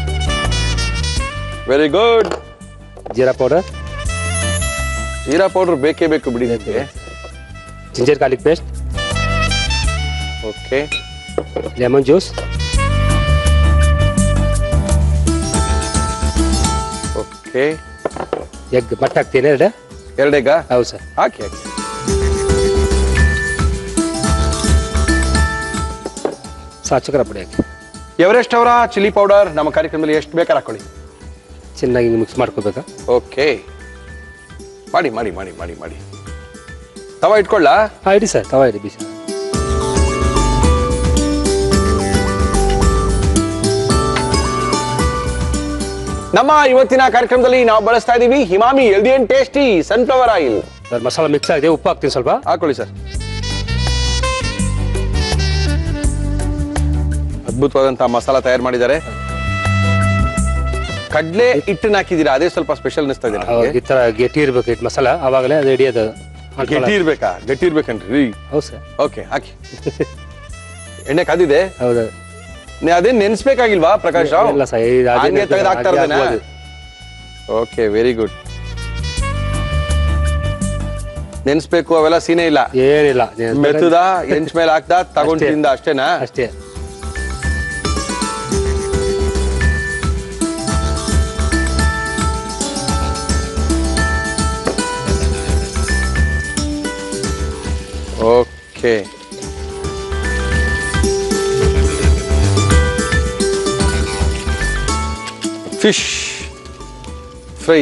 very good jeera powder jeera powder ಬೇಕೇ ಬೇಕು ಬಿಡಿ ನಿಮಗೆ ginger garlic paste okay lemon juice okay egg ಮೊಟ್ಟೆ ಹಾಕ್ತೀನಿ ಎರಡು ಎರಡೇಗ ಹೌದು ಸರ್ ಹಾಕಿ ಹಾಕಿ ಸಾಚಕರ ಪುಡಿ ಹಾಕಿ ಎವರೆಸ್ಟ್ ಅವರ ಚಿಲ್ಲಿ ಪೌಡರ್ ನಮ್ಮ ಕಾರ್ಯಕ್ರಮದಲ್ಲಿ ಎಷ್ಟು ಬೇಕಾದ್ರೆ ಹಾಕೊಳ್ಳಿ ಚೆನ್ನಾಗಿ ಮಿಕ್ಸ್ ಮಾಡ್ಕೋಬೇಕಾ ಓಕೆ ಮಾಡಿ ಮಾಡಿ ಮಾಡಿ ಮಾಡಿ ಮಾಡಿ ತವ ಇಟ್ಕೊಳ್ಳ ಹಾಂ ಇಡಿ ಸರ್ ತವ ಇಡಿ ಬಿಸಿ ನಮ್ಮ ಇವತ್ತಿನ ಕಾರ್ಯಕ್ರಮದಲ್ಲಿ ನಾವು ಬಳಸ್ತಾ ಇದೀವಿ Emami healthy and tasty sunflower oil sir masala mix ಆಗಿದೆ ಉಪ್ಪು ಹಾಕ್ತೀನಿ ಸ್ವಲ್ಪ ಹಾಕೊಳ್ಳಿ ಸರ್ ಅದ್ಭುತವಾದಂತಹ ಮಸಾಲ ತಯಾರು ಮಾಡಿದ್ದಾರೆ ಕಡ್ಲೆ ಹಿಟ್ಟನ್ನ ಹಾಕಿದ್ದೀರಾ ಅದೇ ಸ್ವಲ್ಪ ಸ್ಪೆಷಲ್ ಅನಿಸ್ತಾ ಇದೆ ಹೌದು, ನನಗೆ ಈ ಥರ ಗಟ್ಟಿ ಇರ್ಬೇಕು ಇದು ಮಸಾಲ ಅವಾಗಲೇ ಅದು ಹಿಡಿಯೋದು ಗಟ್ಟಿ ಇರ್ಬೇಕಾ ಗಟ್ಟಿ ಇರ್ಬೇಕನ್ರಿ ಹೌದು ಸರ್ ಓಕೆ ಹಾಕಿ ಎಣ್ಣೆ ಕಾದಿದೆ ಹೌದು ನೀ ಅದೇನ್ ನೆನ್ಸ್ಬೇಕಾಗಿಲ್ವಾ ಪ್ರಕಾಶ್ ರಾವ್ ಇಲ್ಲ ಸರ್ ಇದು ಅದೇ ಹಂಗೆ ತೆಗೆದು ಹಾಕ್ತಾ ಹಾಗೆ ಇರೋದೇನಾ ಹಾಕ್ಬೋದು. ಓಕೆ ವೆರಿ ಗುಡ್ ನೆನ್ಸ್ಬೇಕು ಅವೆಲ್ಲ ಸೀನೆ ಇಲ್ಲ ಏನಿಲ್ಲ ಮೆತ್ತದ ಎಂಚ್ ಮೇಲೆ ಹಾಕ್ದ ತಗೊಂಡ್ ಅಷ್ಟೇ. ತಿಂದ ಅಷ್ಟೇನಾ ಅಷ್ಟೇ ಓಕೆ ಫಿಶ್ ಫ್ರೈ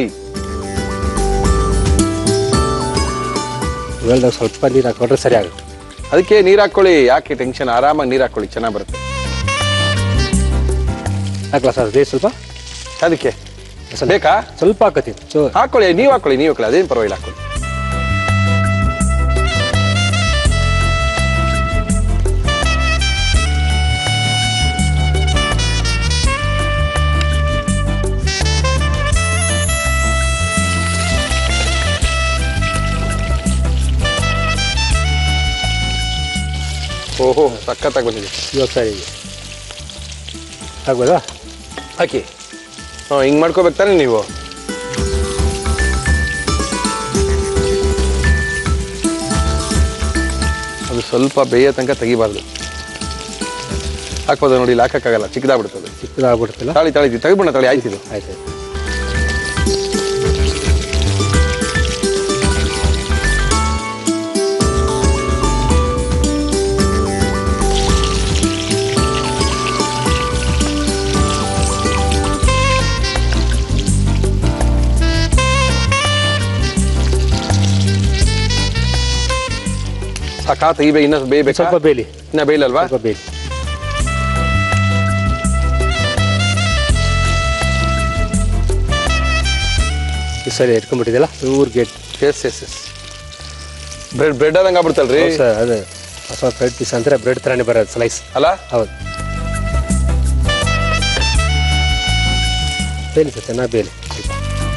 ಇವೆಲ್ಲ ಸ್ವಲ್ಪ ನೀರು ಹಾಕೊಂಡ್ರೆ ಸರಿ ಆಗುತ್ತೆ ಅದಕ್ಕೆ ನೀರ್ ಹಾಕೊಳ್ಳಿ ಯಾಕೆ ಟೆನ್ಷನ್ ಆರಾಮಾಗಿ ನೀರ್ ಹಾಕೊಳ್ಳಿ ಚೆನ್ನಾಗಿ ಬರುತ್ತೆ ಹಾಕ್ಲಾ ಸರ್ ಅದೇ ಸ್ವಲ್ಪ ಅದಕ್ಕೆ ಸ್ವಲ್ಪ- ಬೇಕಾ ಸ್ವಲ್ಪ ಹಾಕತ್ತೀನಿ ಸೊ ಹಾಕೊಳ್ಳಿ ನೀವ್ ಹಾಕೊಳ್ಳಿ ನೀವ್ ಹಾಕೊಳ್ಳಿ ಅದೇನ್ ಪರವಾಗಿಲ್ಲ ಹಾಕೊಳ್ಳಿ ಓಹೋ ಸಖತ್ತಾಗಿ ಬಂದಿದೆ ಇವಾಗ ಸರಿ ಇದೆ ಆಗ್ಬೋದಾ ಹಾಕಿ ಹಾಂ ಹಿಂಗೆ ಮಾಡ್ಕೋಬೇಕು ತಾನೆ ನೀವು ಅದು ಸ್ವಲ್ಪ ಬೇಯೋ ತನಕ ತೆಗಿಬಾರ್ದು ಹಾಕ್ಬೋದು ನೋಡಿ ಇಲ್ಲಿ ಹಾಕಕ್ಕಾಗಲ್ಲ ಚಿಕ್ಕದಾಗ್ಬಿಡ್ತದೆ ಚಿಕ್ಕದಾಗ್ಬಿಡುತ್ತಲ್ಲ ತಾಳಿ ತಾಳಿ ತೆಗಿಬಿಡ ತಾಳಿ ಆಯ್ತಿದು ಆಯ್ತು ಸಾಕಾ ತೆಗಿಬೇಕು ಇನ್ನೂ ಬೇಯಬೇಕು ಸ್ವಲ್ಪ ಬೇಲಿ ಇನ್ನ ಬೇಯಿಲ್ಲಲ್ವಾ ಸ್ವಲ್ಪ ಬೇಲಿ ಈ ಸರಿ ಎಟ್ಕೊಂಡ್ಬಿಟ್ಟಿದೆಲ್ಲ ಊರ್ ಗೇಟ್ yes yes yes bread bread ಆದಂಗೆ ಆಗ್ಬಿಡ್ತಲ್ರಿ ಸರ್ ಅದು ಸ್ವಲ್ಪ ಬ್ರೆಡ್ ಪೀಸ್ ಅಂದರೆ ಬ್ರೆಡ್ ಥರನೇ ಬರೋದು ಸ್ಲೈಸ್ ಅಲ್ಲ ಹೌದು ಬೇಲಿ ಸರ್ ಚೆನ್ನಾಗಿ ಬೇಲಿ ಸ್ವಲ್ಪ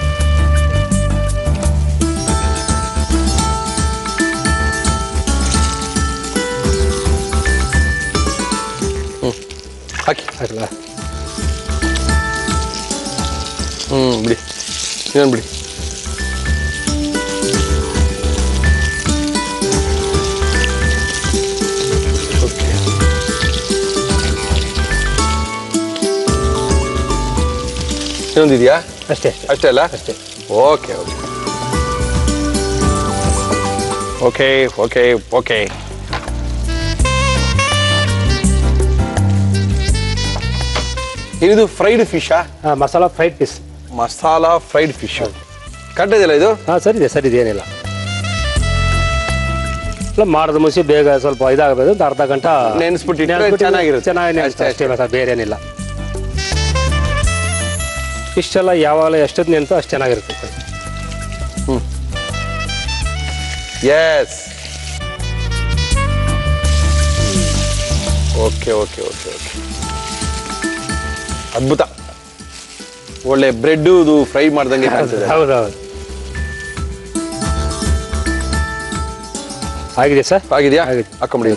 ಹಾಕಿ ಹಾಕಲ್ಲ ಹ್ಞೂ ಬಿಡಿ ಇನ್ನೊಂದು ಬಿಡಿ ಓಕೆ ಇನ್ನೊಂದಿದೆಯಾ ಅಷ್ಟೇ ಅಷ್ಟೇ ಅಷ್ಟೇ ಅಲ್ಲ ಅಷ್ಟೇ okay okay okay okay okay ಇದು ಫ್ರೈಡ್ ಫಿಶಾ ಹಾಂ masala fried piece masala fried fish ಕಟ್ಟಿದೆಯಲ್ಲ ಇದು ಹಾಂ ಸರಿ ಇದೆ ಸರಿ ಇದೆ ಏನಿಲ್ಲ ಇಲ್ಲ ಮಾಡಿದ ಮುಗಿಸಿ ಬೇಗ ಸ್ವಲ್ಪ ಇದಾಗಬೇಕು ಒಂದು ಅರ್ಧ ಗಂಟೆ ನೆನ್ಸ್ಬಿಟ್ಟಿಟ್ರೆ ನೆನ್ಸ್ಬಿಟ್ಟು ಚೆನ್ನಾಗಿರುತ್ತೆ. ಚೆನ್ನಾಗಿ ನೆನೆಸ್ತಾ ಅಷ್ಟೇ, ಅಷ್ಟೇ ಮತ್ತೆ ಬೇರೆ ಏನಿಲ್ಲ ಇಷ್ಟೆಲ್ಲ ಯಾವಾಗಲೂ ಎಷ್ಟೊತ್ತು ನೆನ್ತು ಅಷ್ಟು ಚೆನ್ನಾಗಿರುತ್ತೆ yes okay okay okay okay ಅದ್ಭುತ ಒಳ್ಳೆ ಬ್ರೆಡ್ ಫ್ರೈ ಮಾಡ್ದಂಗೆ ಕಾಣ್ತದೆ ಹೌದು ಹೌದು ಆಗಿದೆ ಸರ್ ಆಗಿದೆಯಾ ಆಗಿದೆ. ಹಾಕೊಂಬಿಡಿ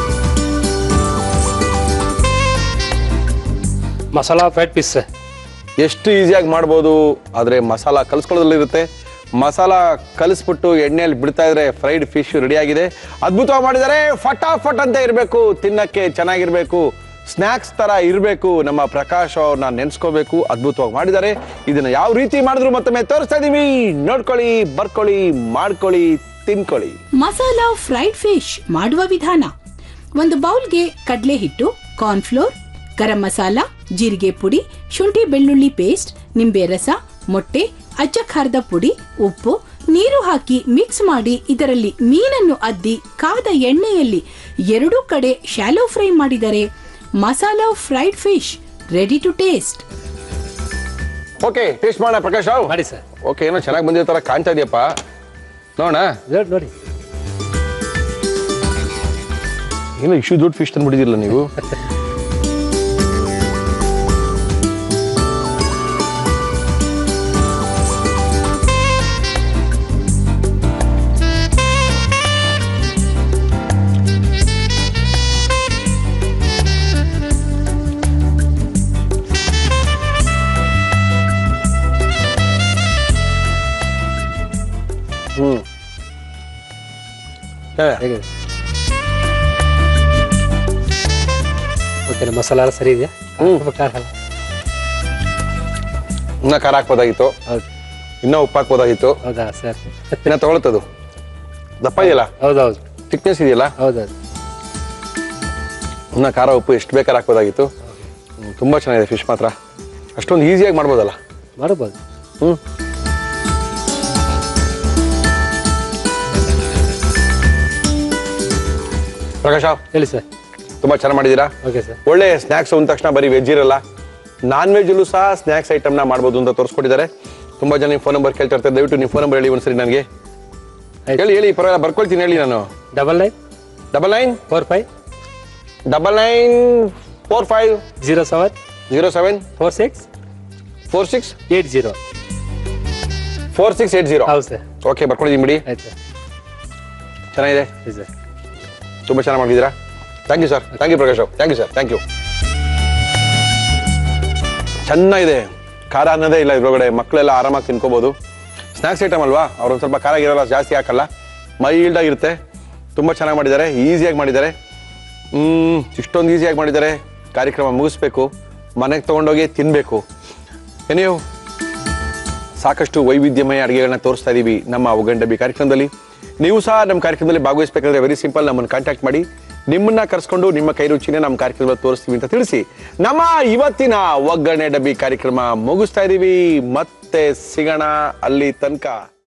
ಮಸಾಲ ಫ್ರೈಡ್ ಪೀಸ್ ಎಷ್ಟು ಈಸಿಯಾಗಿ ಮಾಡ್ಬೋದು ಆದರೆ ಮಸಾಲ ಕಲಿಸ್ಕೊಳ್ಳೋದ್ರಲ್ಲಿರುತ್ತೆ ಮಸಾಲ ಕಲಿಸ್ಬಿಟ್ಟು ಎಣ್ಣೆಯಲ್ಲಿ ಬಿಡ್ತಾ ಇದ್ರೆ ಫ್ರೈಡ್ ಫಿಶ್ ರೆಡಿ ಆಗಿದೆ ಅದ್ಭುತವಾಗಿ ಮಾಡಿದ್ದಾರೆ ಫಟಾಫಟ್ ಅಂತ ಇರಬೇಕು ತಿನ್ನಕ್ಕೆ ಚೆನ್ನಾಗಿರ್ಬೇಕು ಸ್ನ್ಯಾಕ್ಸ್ ತರ ಇರಬೇಕು ನಮ್ಮ ಪ್ರಕಾಶ್ ಅವ್ರನ್ನ ನೆನ್ಸ್ಕೋಬೇಕು ಅದ್ಭುತವಾಗಿ ಮಾಡಿದ್ದಾರೆ ಇದನ್ನ ಯಾವ ರೀತಿ ಮಾಡಿದ್ರು ಮತ್ತೊಮ್ಮೆ ತೋರಿಸ್ತಾ ಇದೀವಿ ನೋಡ್ಕೊಳ್ಳಿ ಬರ್ಕೊಳ್ಳಿ ಮಾಡ್ಕೊಳ್ಳಿ ತಿನ್ಕೊಳ್ಳಿ ಮಸಾಲಾ ಫ್ರೈಡ್ ಫಿಶ್ ಮಾಡುವ ವಿಧಾನ ಒಂದು ಬೌಲ್ಗೆ ಕಡಲೆ ಹಿಟ್ಟು ಕಾರ್ನ್ಫ್ಲೋರ್ ಗರಂ ಮಸಾಲ ಜೀರಿಗೆ ಪುಡಿ ಶುಂಠಿ ಬೆಳ್ಳುಳ್ಳಿ ಪೇಸ್ಟ್ ನಿಂಬೆ ರಸ ಮೊಟ್ಟೆ ಅಚ್ಚ ಖಾರದ ಪುಡಿ ಉಪ್ಪು ನೀರು ಹಾಕಿ ಮಿಕ್ಸ್ ಮಾಡಿ ಇದರಲ್ಲಿ ಮೀನನ್ನು ಅದ್ದಿ ಕಾದ ಎಣ್ಣೆಯಲ್ಲಿ ಎರಡೂ ಕಡೆ ಶಾಲೋ ಫ್ರೈ ಮಾಡಿದರೆ masala fried fish ready to taste okay taste ಮಾಡೋಣ ಪ್ರಕಾಶ್ ರಾವ್ ಮಾಡಿ ಸರ್ ಓಕೆ ಏನೋ ಚೆನ್ನಾಗಿ ಬಂದಿರೋ ತರ ಕಾಣ್ತಾ ಇದೆಯಪ್ಪ ನೋಡೋಣ ನೋಡಿ ನೋಡಿ ಏನೋ ಇಶ್ಯೂ ದೊಡ್ಡ ಫಿಶ್ ತಂದ್ಬಿಟ್ಟಿದಿಲ್ಲ ನೀವು ಹ್ಮ್ ಏ, ಹೇಗಿದೆ ಓಕೆ ಮಸಾಲ ಎಲ್ಲ ಸರಿ ಇದೆಯಾ ತುಂಬ ಖಾರ ಅಲ್ಲ? ಇನ್ನ ಖಾರ ಹಾಕ್ಬೋದಾಗಿತ್ತು ಹೌದು ಇನ್ನೂ ಉಪ್ಪು ಹಾಕ್ಬೋದಾಗಿತ್ತು ಹೌದಾ ಸರ್ ಇನ್ನ ತಗೊಳ್ತದು ದಪ್ಪ ಇದೆಯಲ್ಲ ಹೌದೌದು ಥಿಕ್ನೆಸ್ ಇದೆಯಲ್ಲ ಹೌದೌದು ಇನ್ನ ಖಾರ ಉಪ್ಪು ಎಷ್ಟು ಬೇಕಾದ್ರೆ ಹಾಕ್ಬೋದಾಗಿತ್ತು ಹ್ಮ್, ತುಂಬಾ ಚೆನ್ನಾಗಿದೆ ಫಿಶ್ ಮಾತ್ರ ಅಷ್ಟೊಂದು ಈಸಿಯಾಗಿ ಮಾಡ್ಬೋದಲ್ಲ ಮಾಡ್ಬೋದು ಹ್ಮ್ ಪ್ರಕಾಶ ಹೇಳಿ ಸರ್ ತುಂಬಾ ಚೆನ್ನಾಗಿ ಮಾಡಿದ್ದೀರಾ ಓಕೆ ಸರ್ ಒಳ್ಳೆ ಸ್ನ್ಯಾಕ್ಸ್ ಅಂದ ತಕ್ಷಣ ಬರೀ ವೆಜ್ ಇರಲ್ಲ ನಾನ್ ವೆಜ್ಜಲ್ಲೂ ಸಹ ಸ್ನ್ಯಾಕ್ಸ್ ಐಟಮ್ನ ಮಾಡ್ಬೋದು ಅಂತ ತೋರಿಸ್ಕೊಟ್ಟಿದ್ದಾರೆ ತುಂಬಾ ಜನ ನಿಮ್ಮ ಫೋನ್ ನಂಬರ್ ಕೇಳ್ತಾ ಇರ್ತಾರೆ ದಯವಿಟ್ಟು ನಿಮ್ಮ ಫೋನ್ ನಂಬರ್ ಹೇಳಿ ಒಂದ್ಸರಿ ನನಗೆ ಆಯ್ತು. ಹೇಳಿ ಹೇಳಿ ಪರವಾಗಿಲ್ಲ ಬರ್ಕೊಳ್ತೀನಿ ಹೇಳಿ ನಾನು double nine double nine four five double nine four five zero seven zero seven four six four six eight zero four six eight zero ಹೌದು ಸರ್ ಓಕೆ ಬರ್ಕೊಂಡಿದ್ದೀನಿ ಬಿಡಿ ಆಯ್ತು ಸರ್ ಚೆನ್ನಾಗಿದೆ ಸರಿ ಸರ್ ತುಂಬ ಚೆನ್ನಾಗಿ ಮಾಡಿದ್ದೀರಾ thank you sir thank you Prakash thank you sir thank you ಚೆನ್ನಾಗಿದೆ ಖಾರ ಅನ್ನೋದೇ ಇಲ್ಲ ಇದ್ರೊಳಗಡೆ ಮಕ್ಕಳೆಲ್ಲ ಆರಾಮಾಗಿ ತಿನ್ಕೋಬೋದು ಸ್ನ್ಯಾಕ್ಸ್ ಐಟಮ್ ಅಲ್ವಾ ಅವ್ರೊಂದು ಸ್ವಲ್ಪ ಖಾರ ಇರೋಲ್ಲ ಜಾಸ್ತಿ ಹಾಕಲ್ಲ ಮೈಲ್ಡ್ ಆಗಿರುತ್ತೆ ತುಂಬ ಚೆನ್ನಾಗಿ ಮಾಡಿದ್ದಾರೆ ಈಸಿಯಾಗಿ ಮಾಡಿದ್ದಾರೆ ಹ್ಮ್ ಇಷ್ಟೊಂದು ಈಸಿಯಾಗಿ ಮಾಡಿದ್ದಾರೆ ಕಾರ್ಯಕ್ರಮ ಮುಗಿಸ್ಬೇಕು ಮನೆಗೆ ತೊಗೊಂಡೋಗಿ ತಿನ್ನಬೇಕು ಏನೇವು ಸಾಕಷ್ಟು ವೈವಿಧ್ಯಮಯ ಅಡುಗೆಗಳನ್ನ ತೋರಿಸ್ತಾ ಇದ್ದೀವಿ ನಮ್ಮ ಒಗಂಡಬಿ ಕಾರ್ಯಕ್ರಮದಲ್ಲಿ ನೀವು ಸಹ ನಮ್ಮ ಕಾರ್ಯಕ್ರಮದಲ್ಲಿ ಭಾಗವಹಿಸಬೇಕಂದ್ರೆ ವೆರಿ ಸಿಂಪಲ್ ನಮ್ಮನ್ನು ಕಾಂಟ್ಯಾಕ್ಟ್ ಮಾಡಿ ನಿಮ್ಮನ್ನ ಕರೆಸ್ಕೊಂಡು ನಿಮ್ಮ ಕೈ ರುಚಿನೇ ನಮ್ಮ ಕಾರ್ಯಕ್ರಮದಲ್ಲಿ ತೋರಿಸ್ತೀವಿ ಅಂತ ತಿಳಿಸಿ ನಮ್ಮ ಇವತ್ತಿನ ಒಗ್ಗರಣೆ ಡಬ್ಬಿ ಕಾರ್ಯಕ್ರಮ ಮುಗಿಸ್ತಾ ಇದ್ದೀವಿ ಮತ್ತೆ ಸಿಗೋಣ ಅಲ್ಲಿ ತನಕ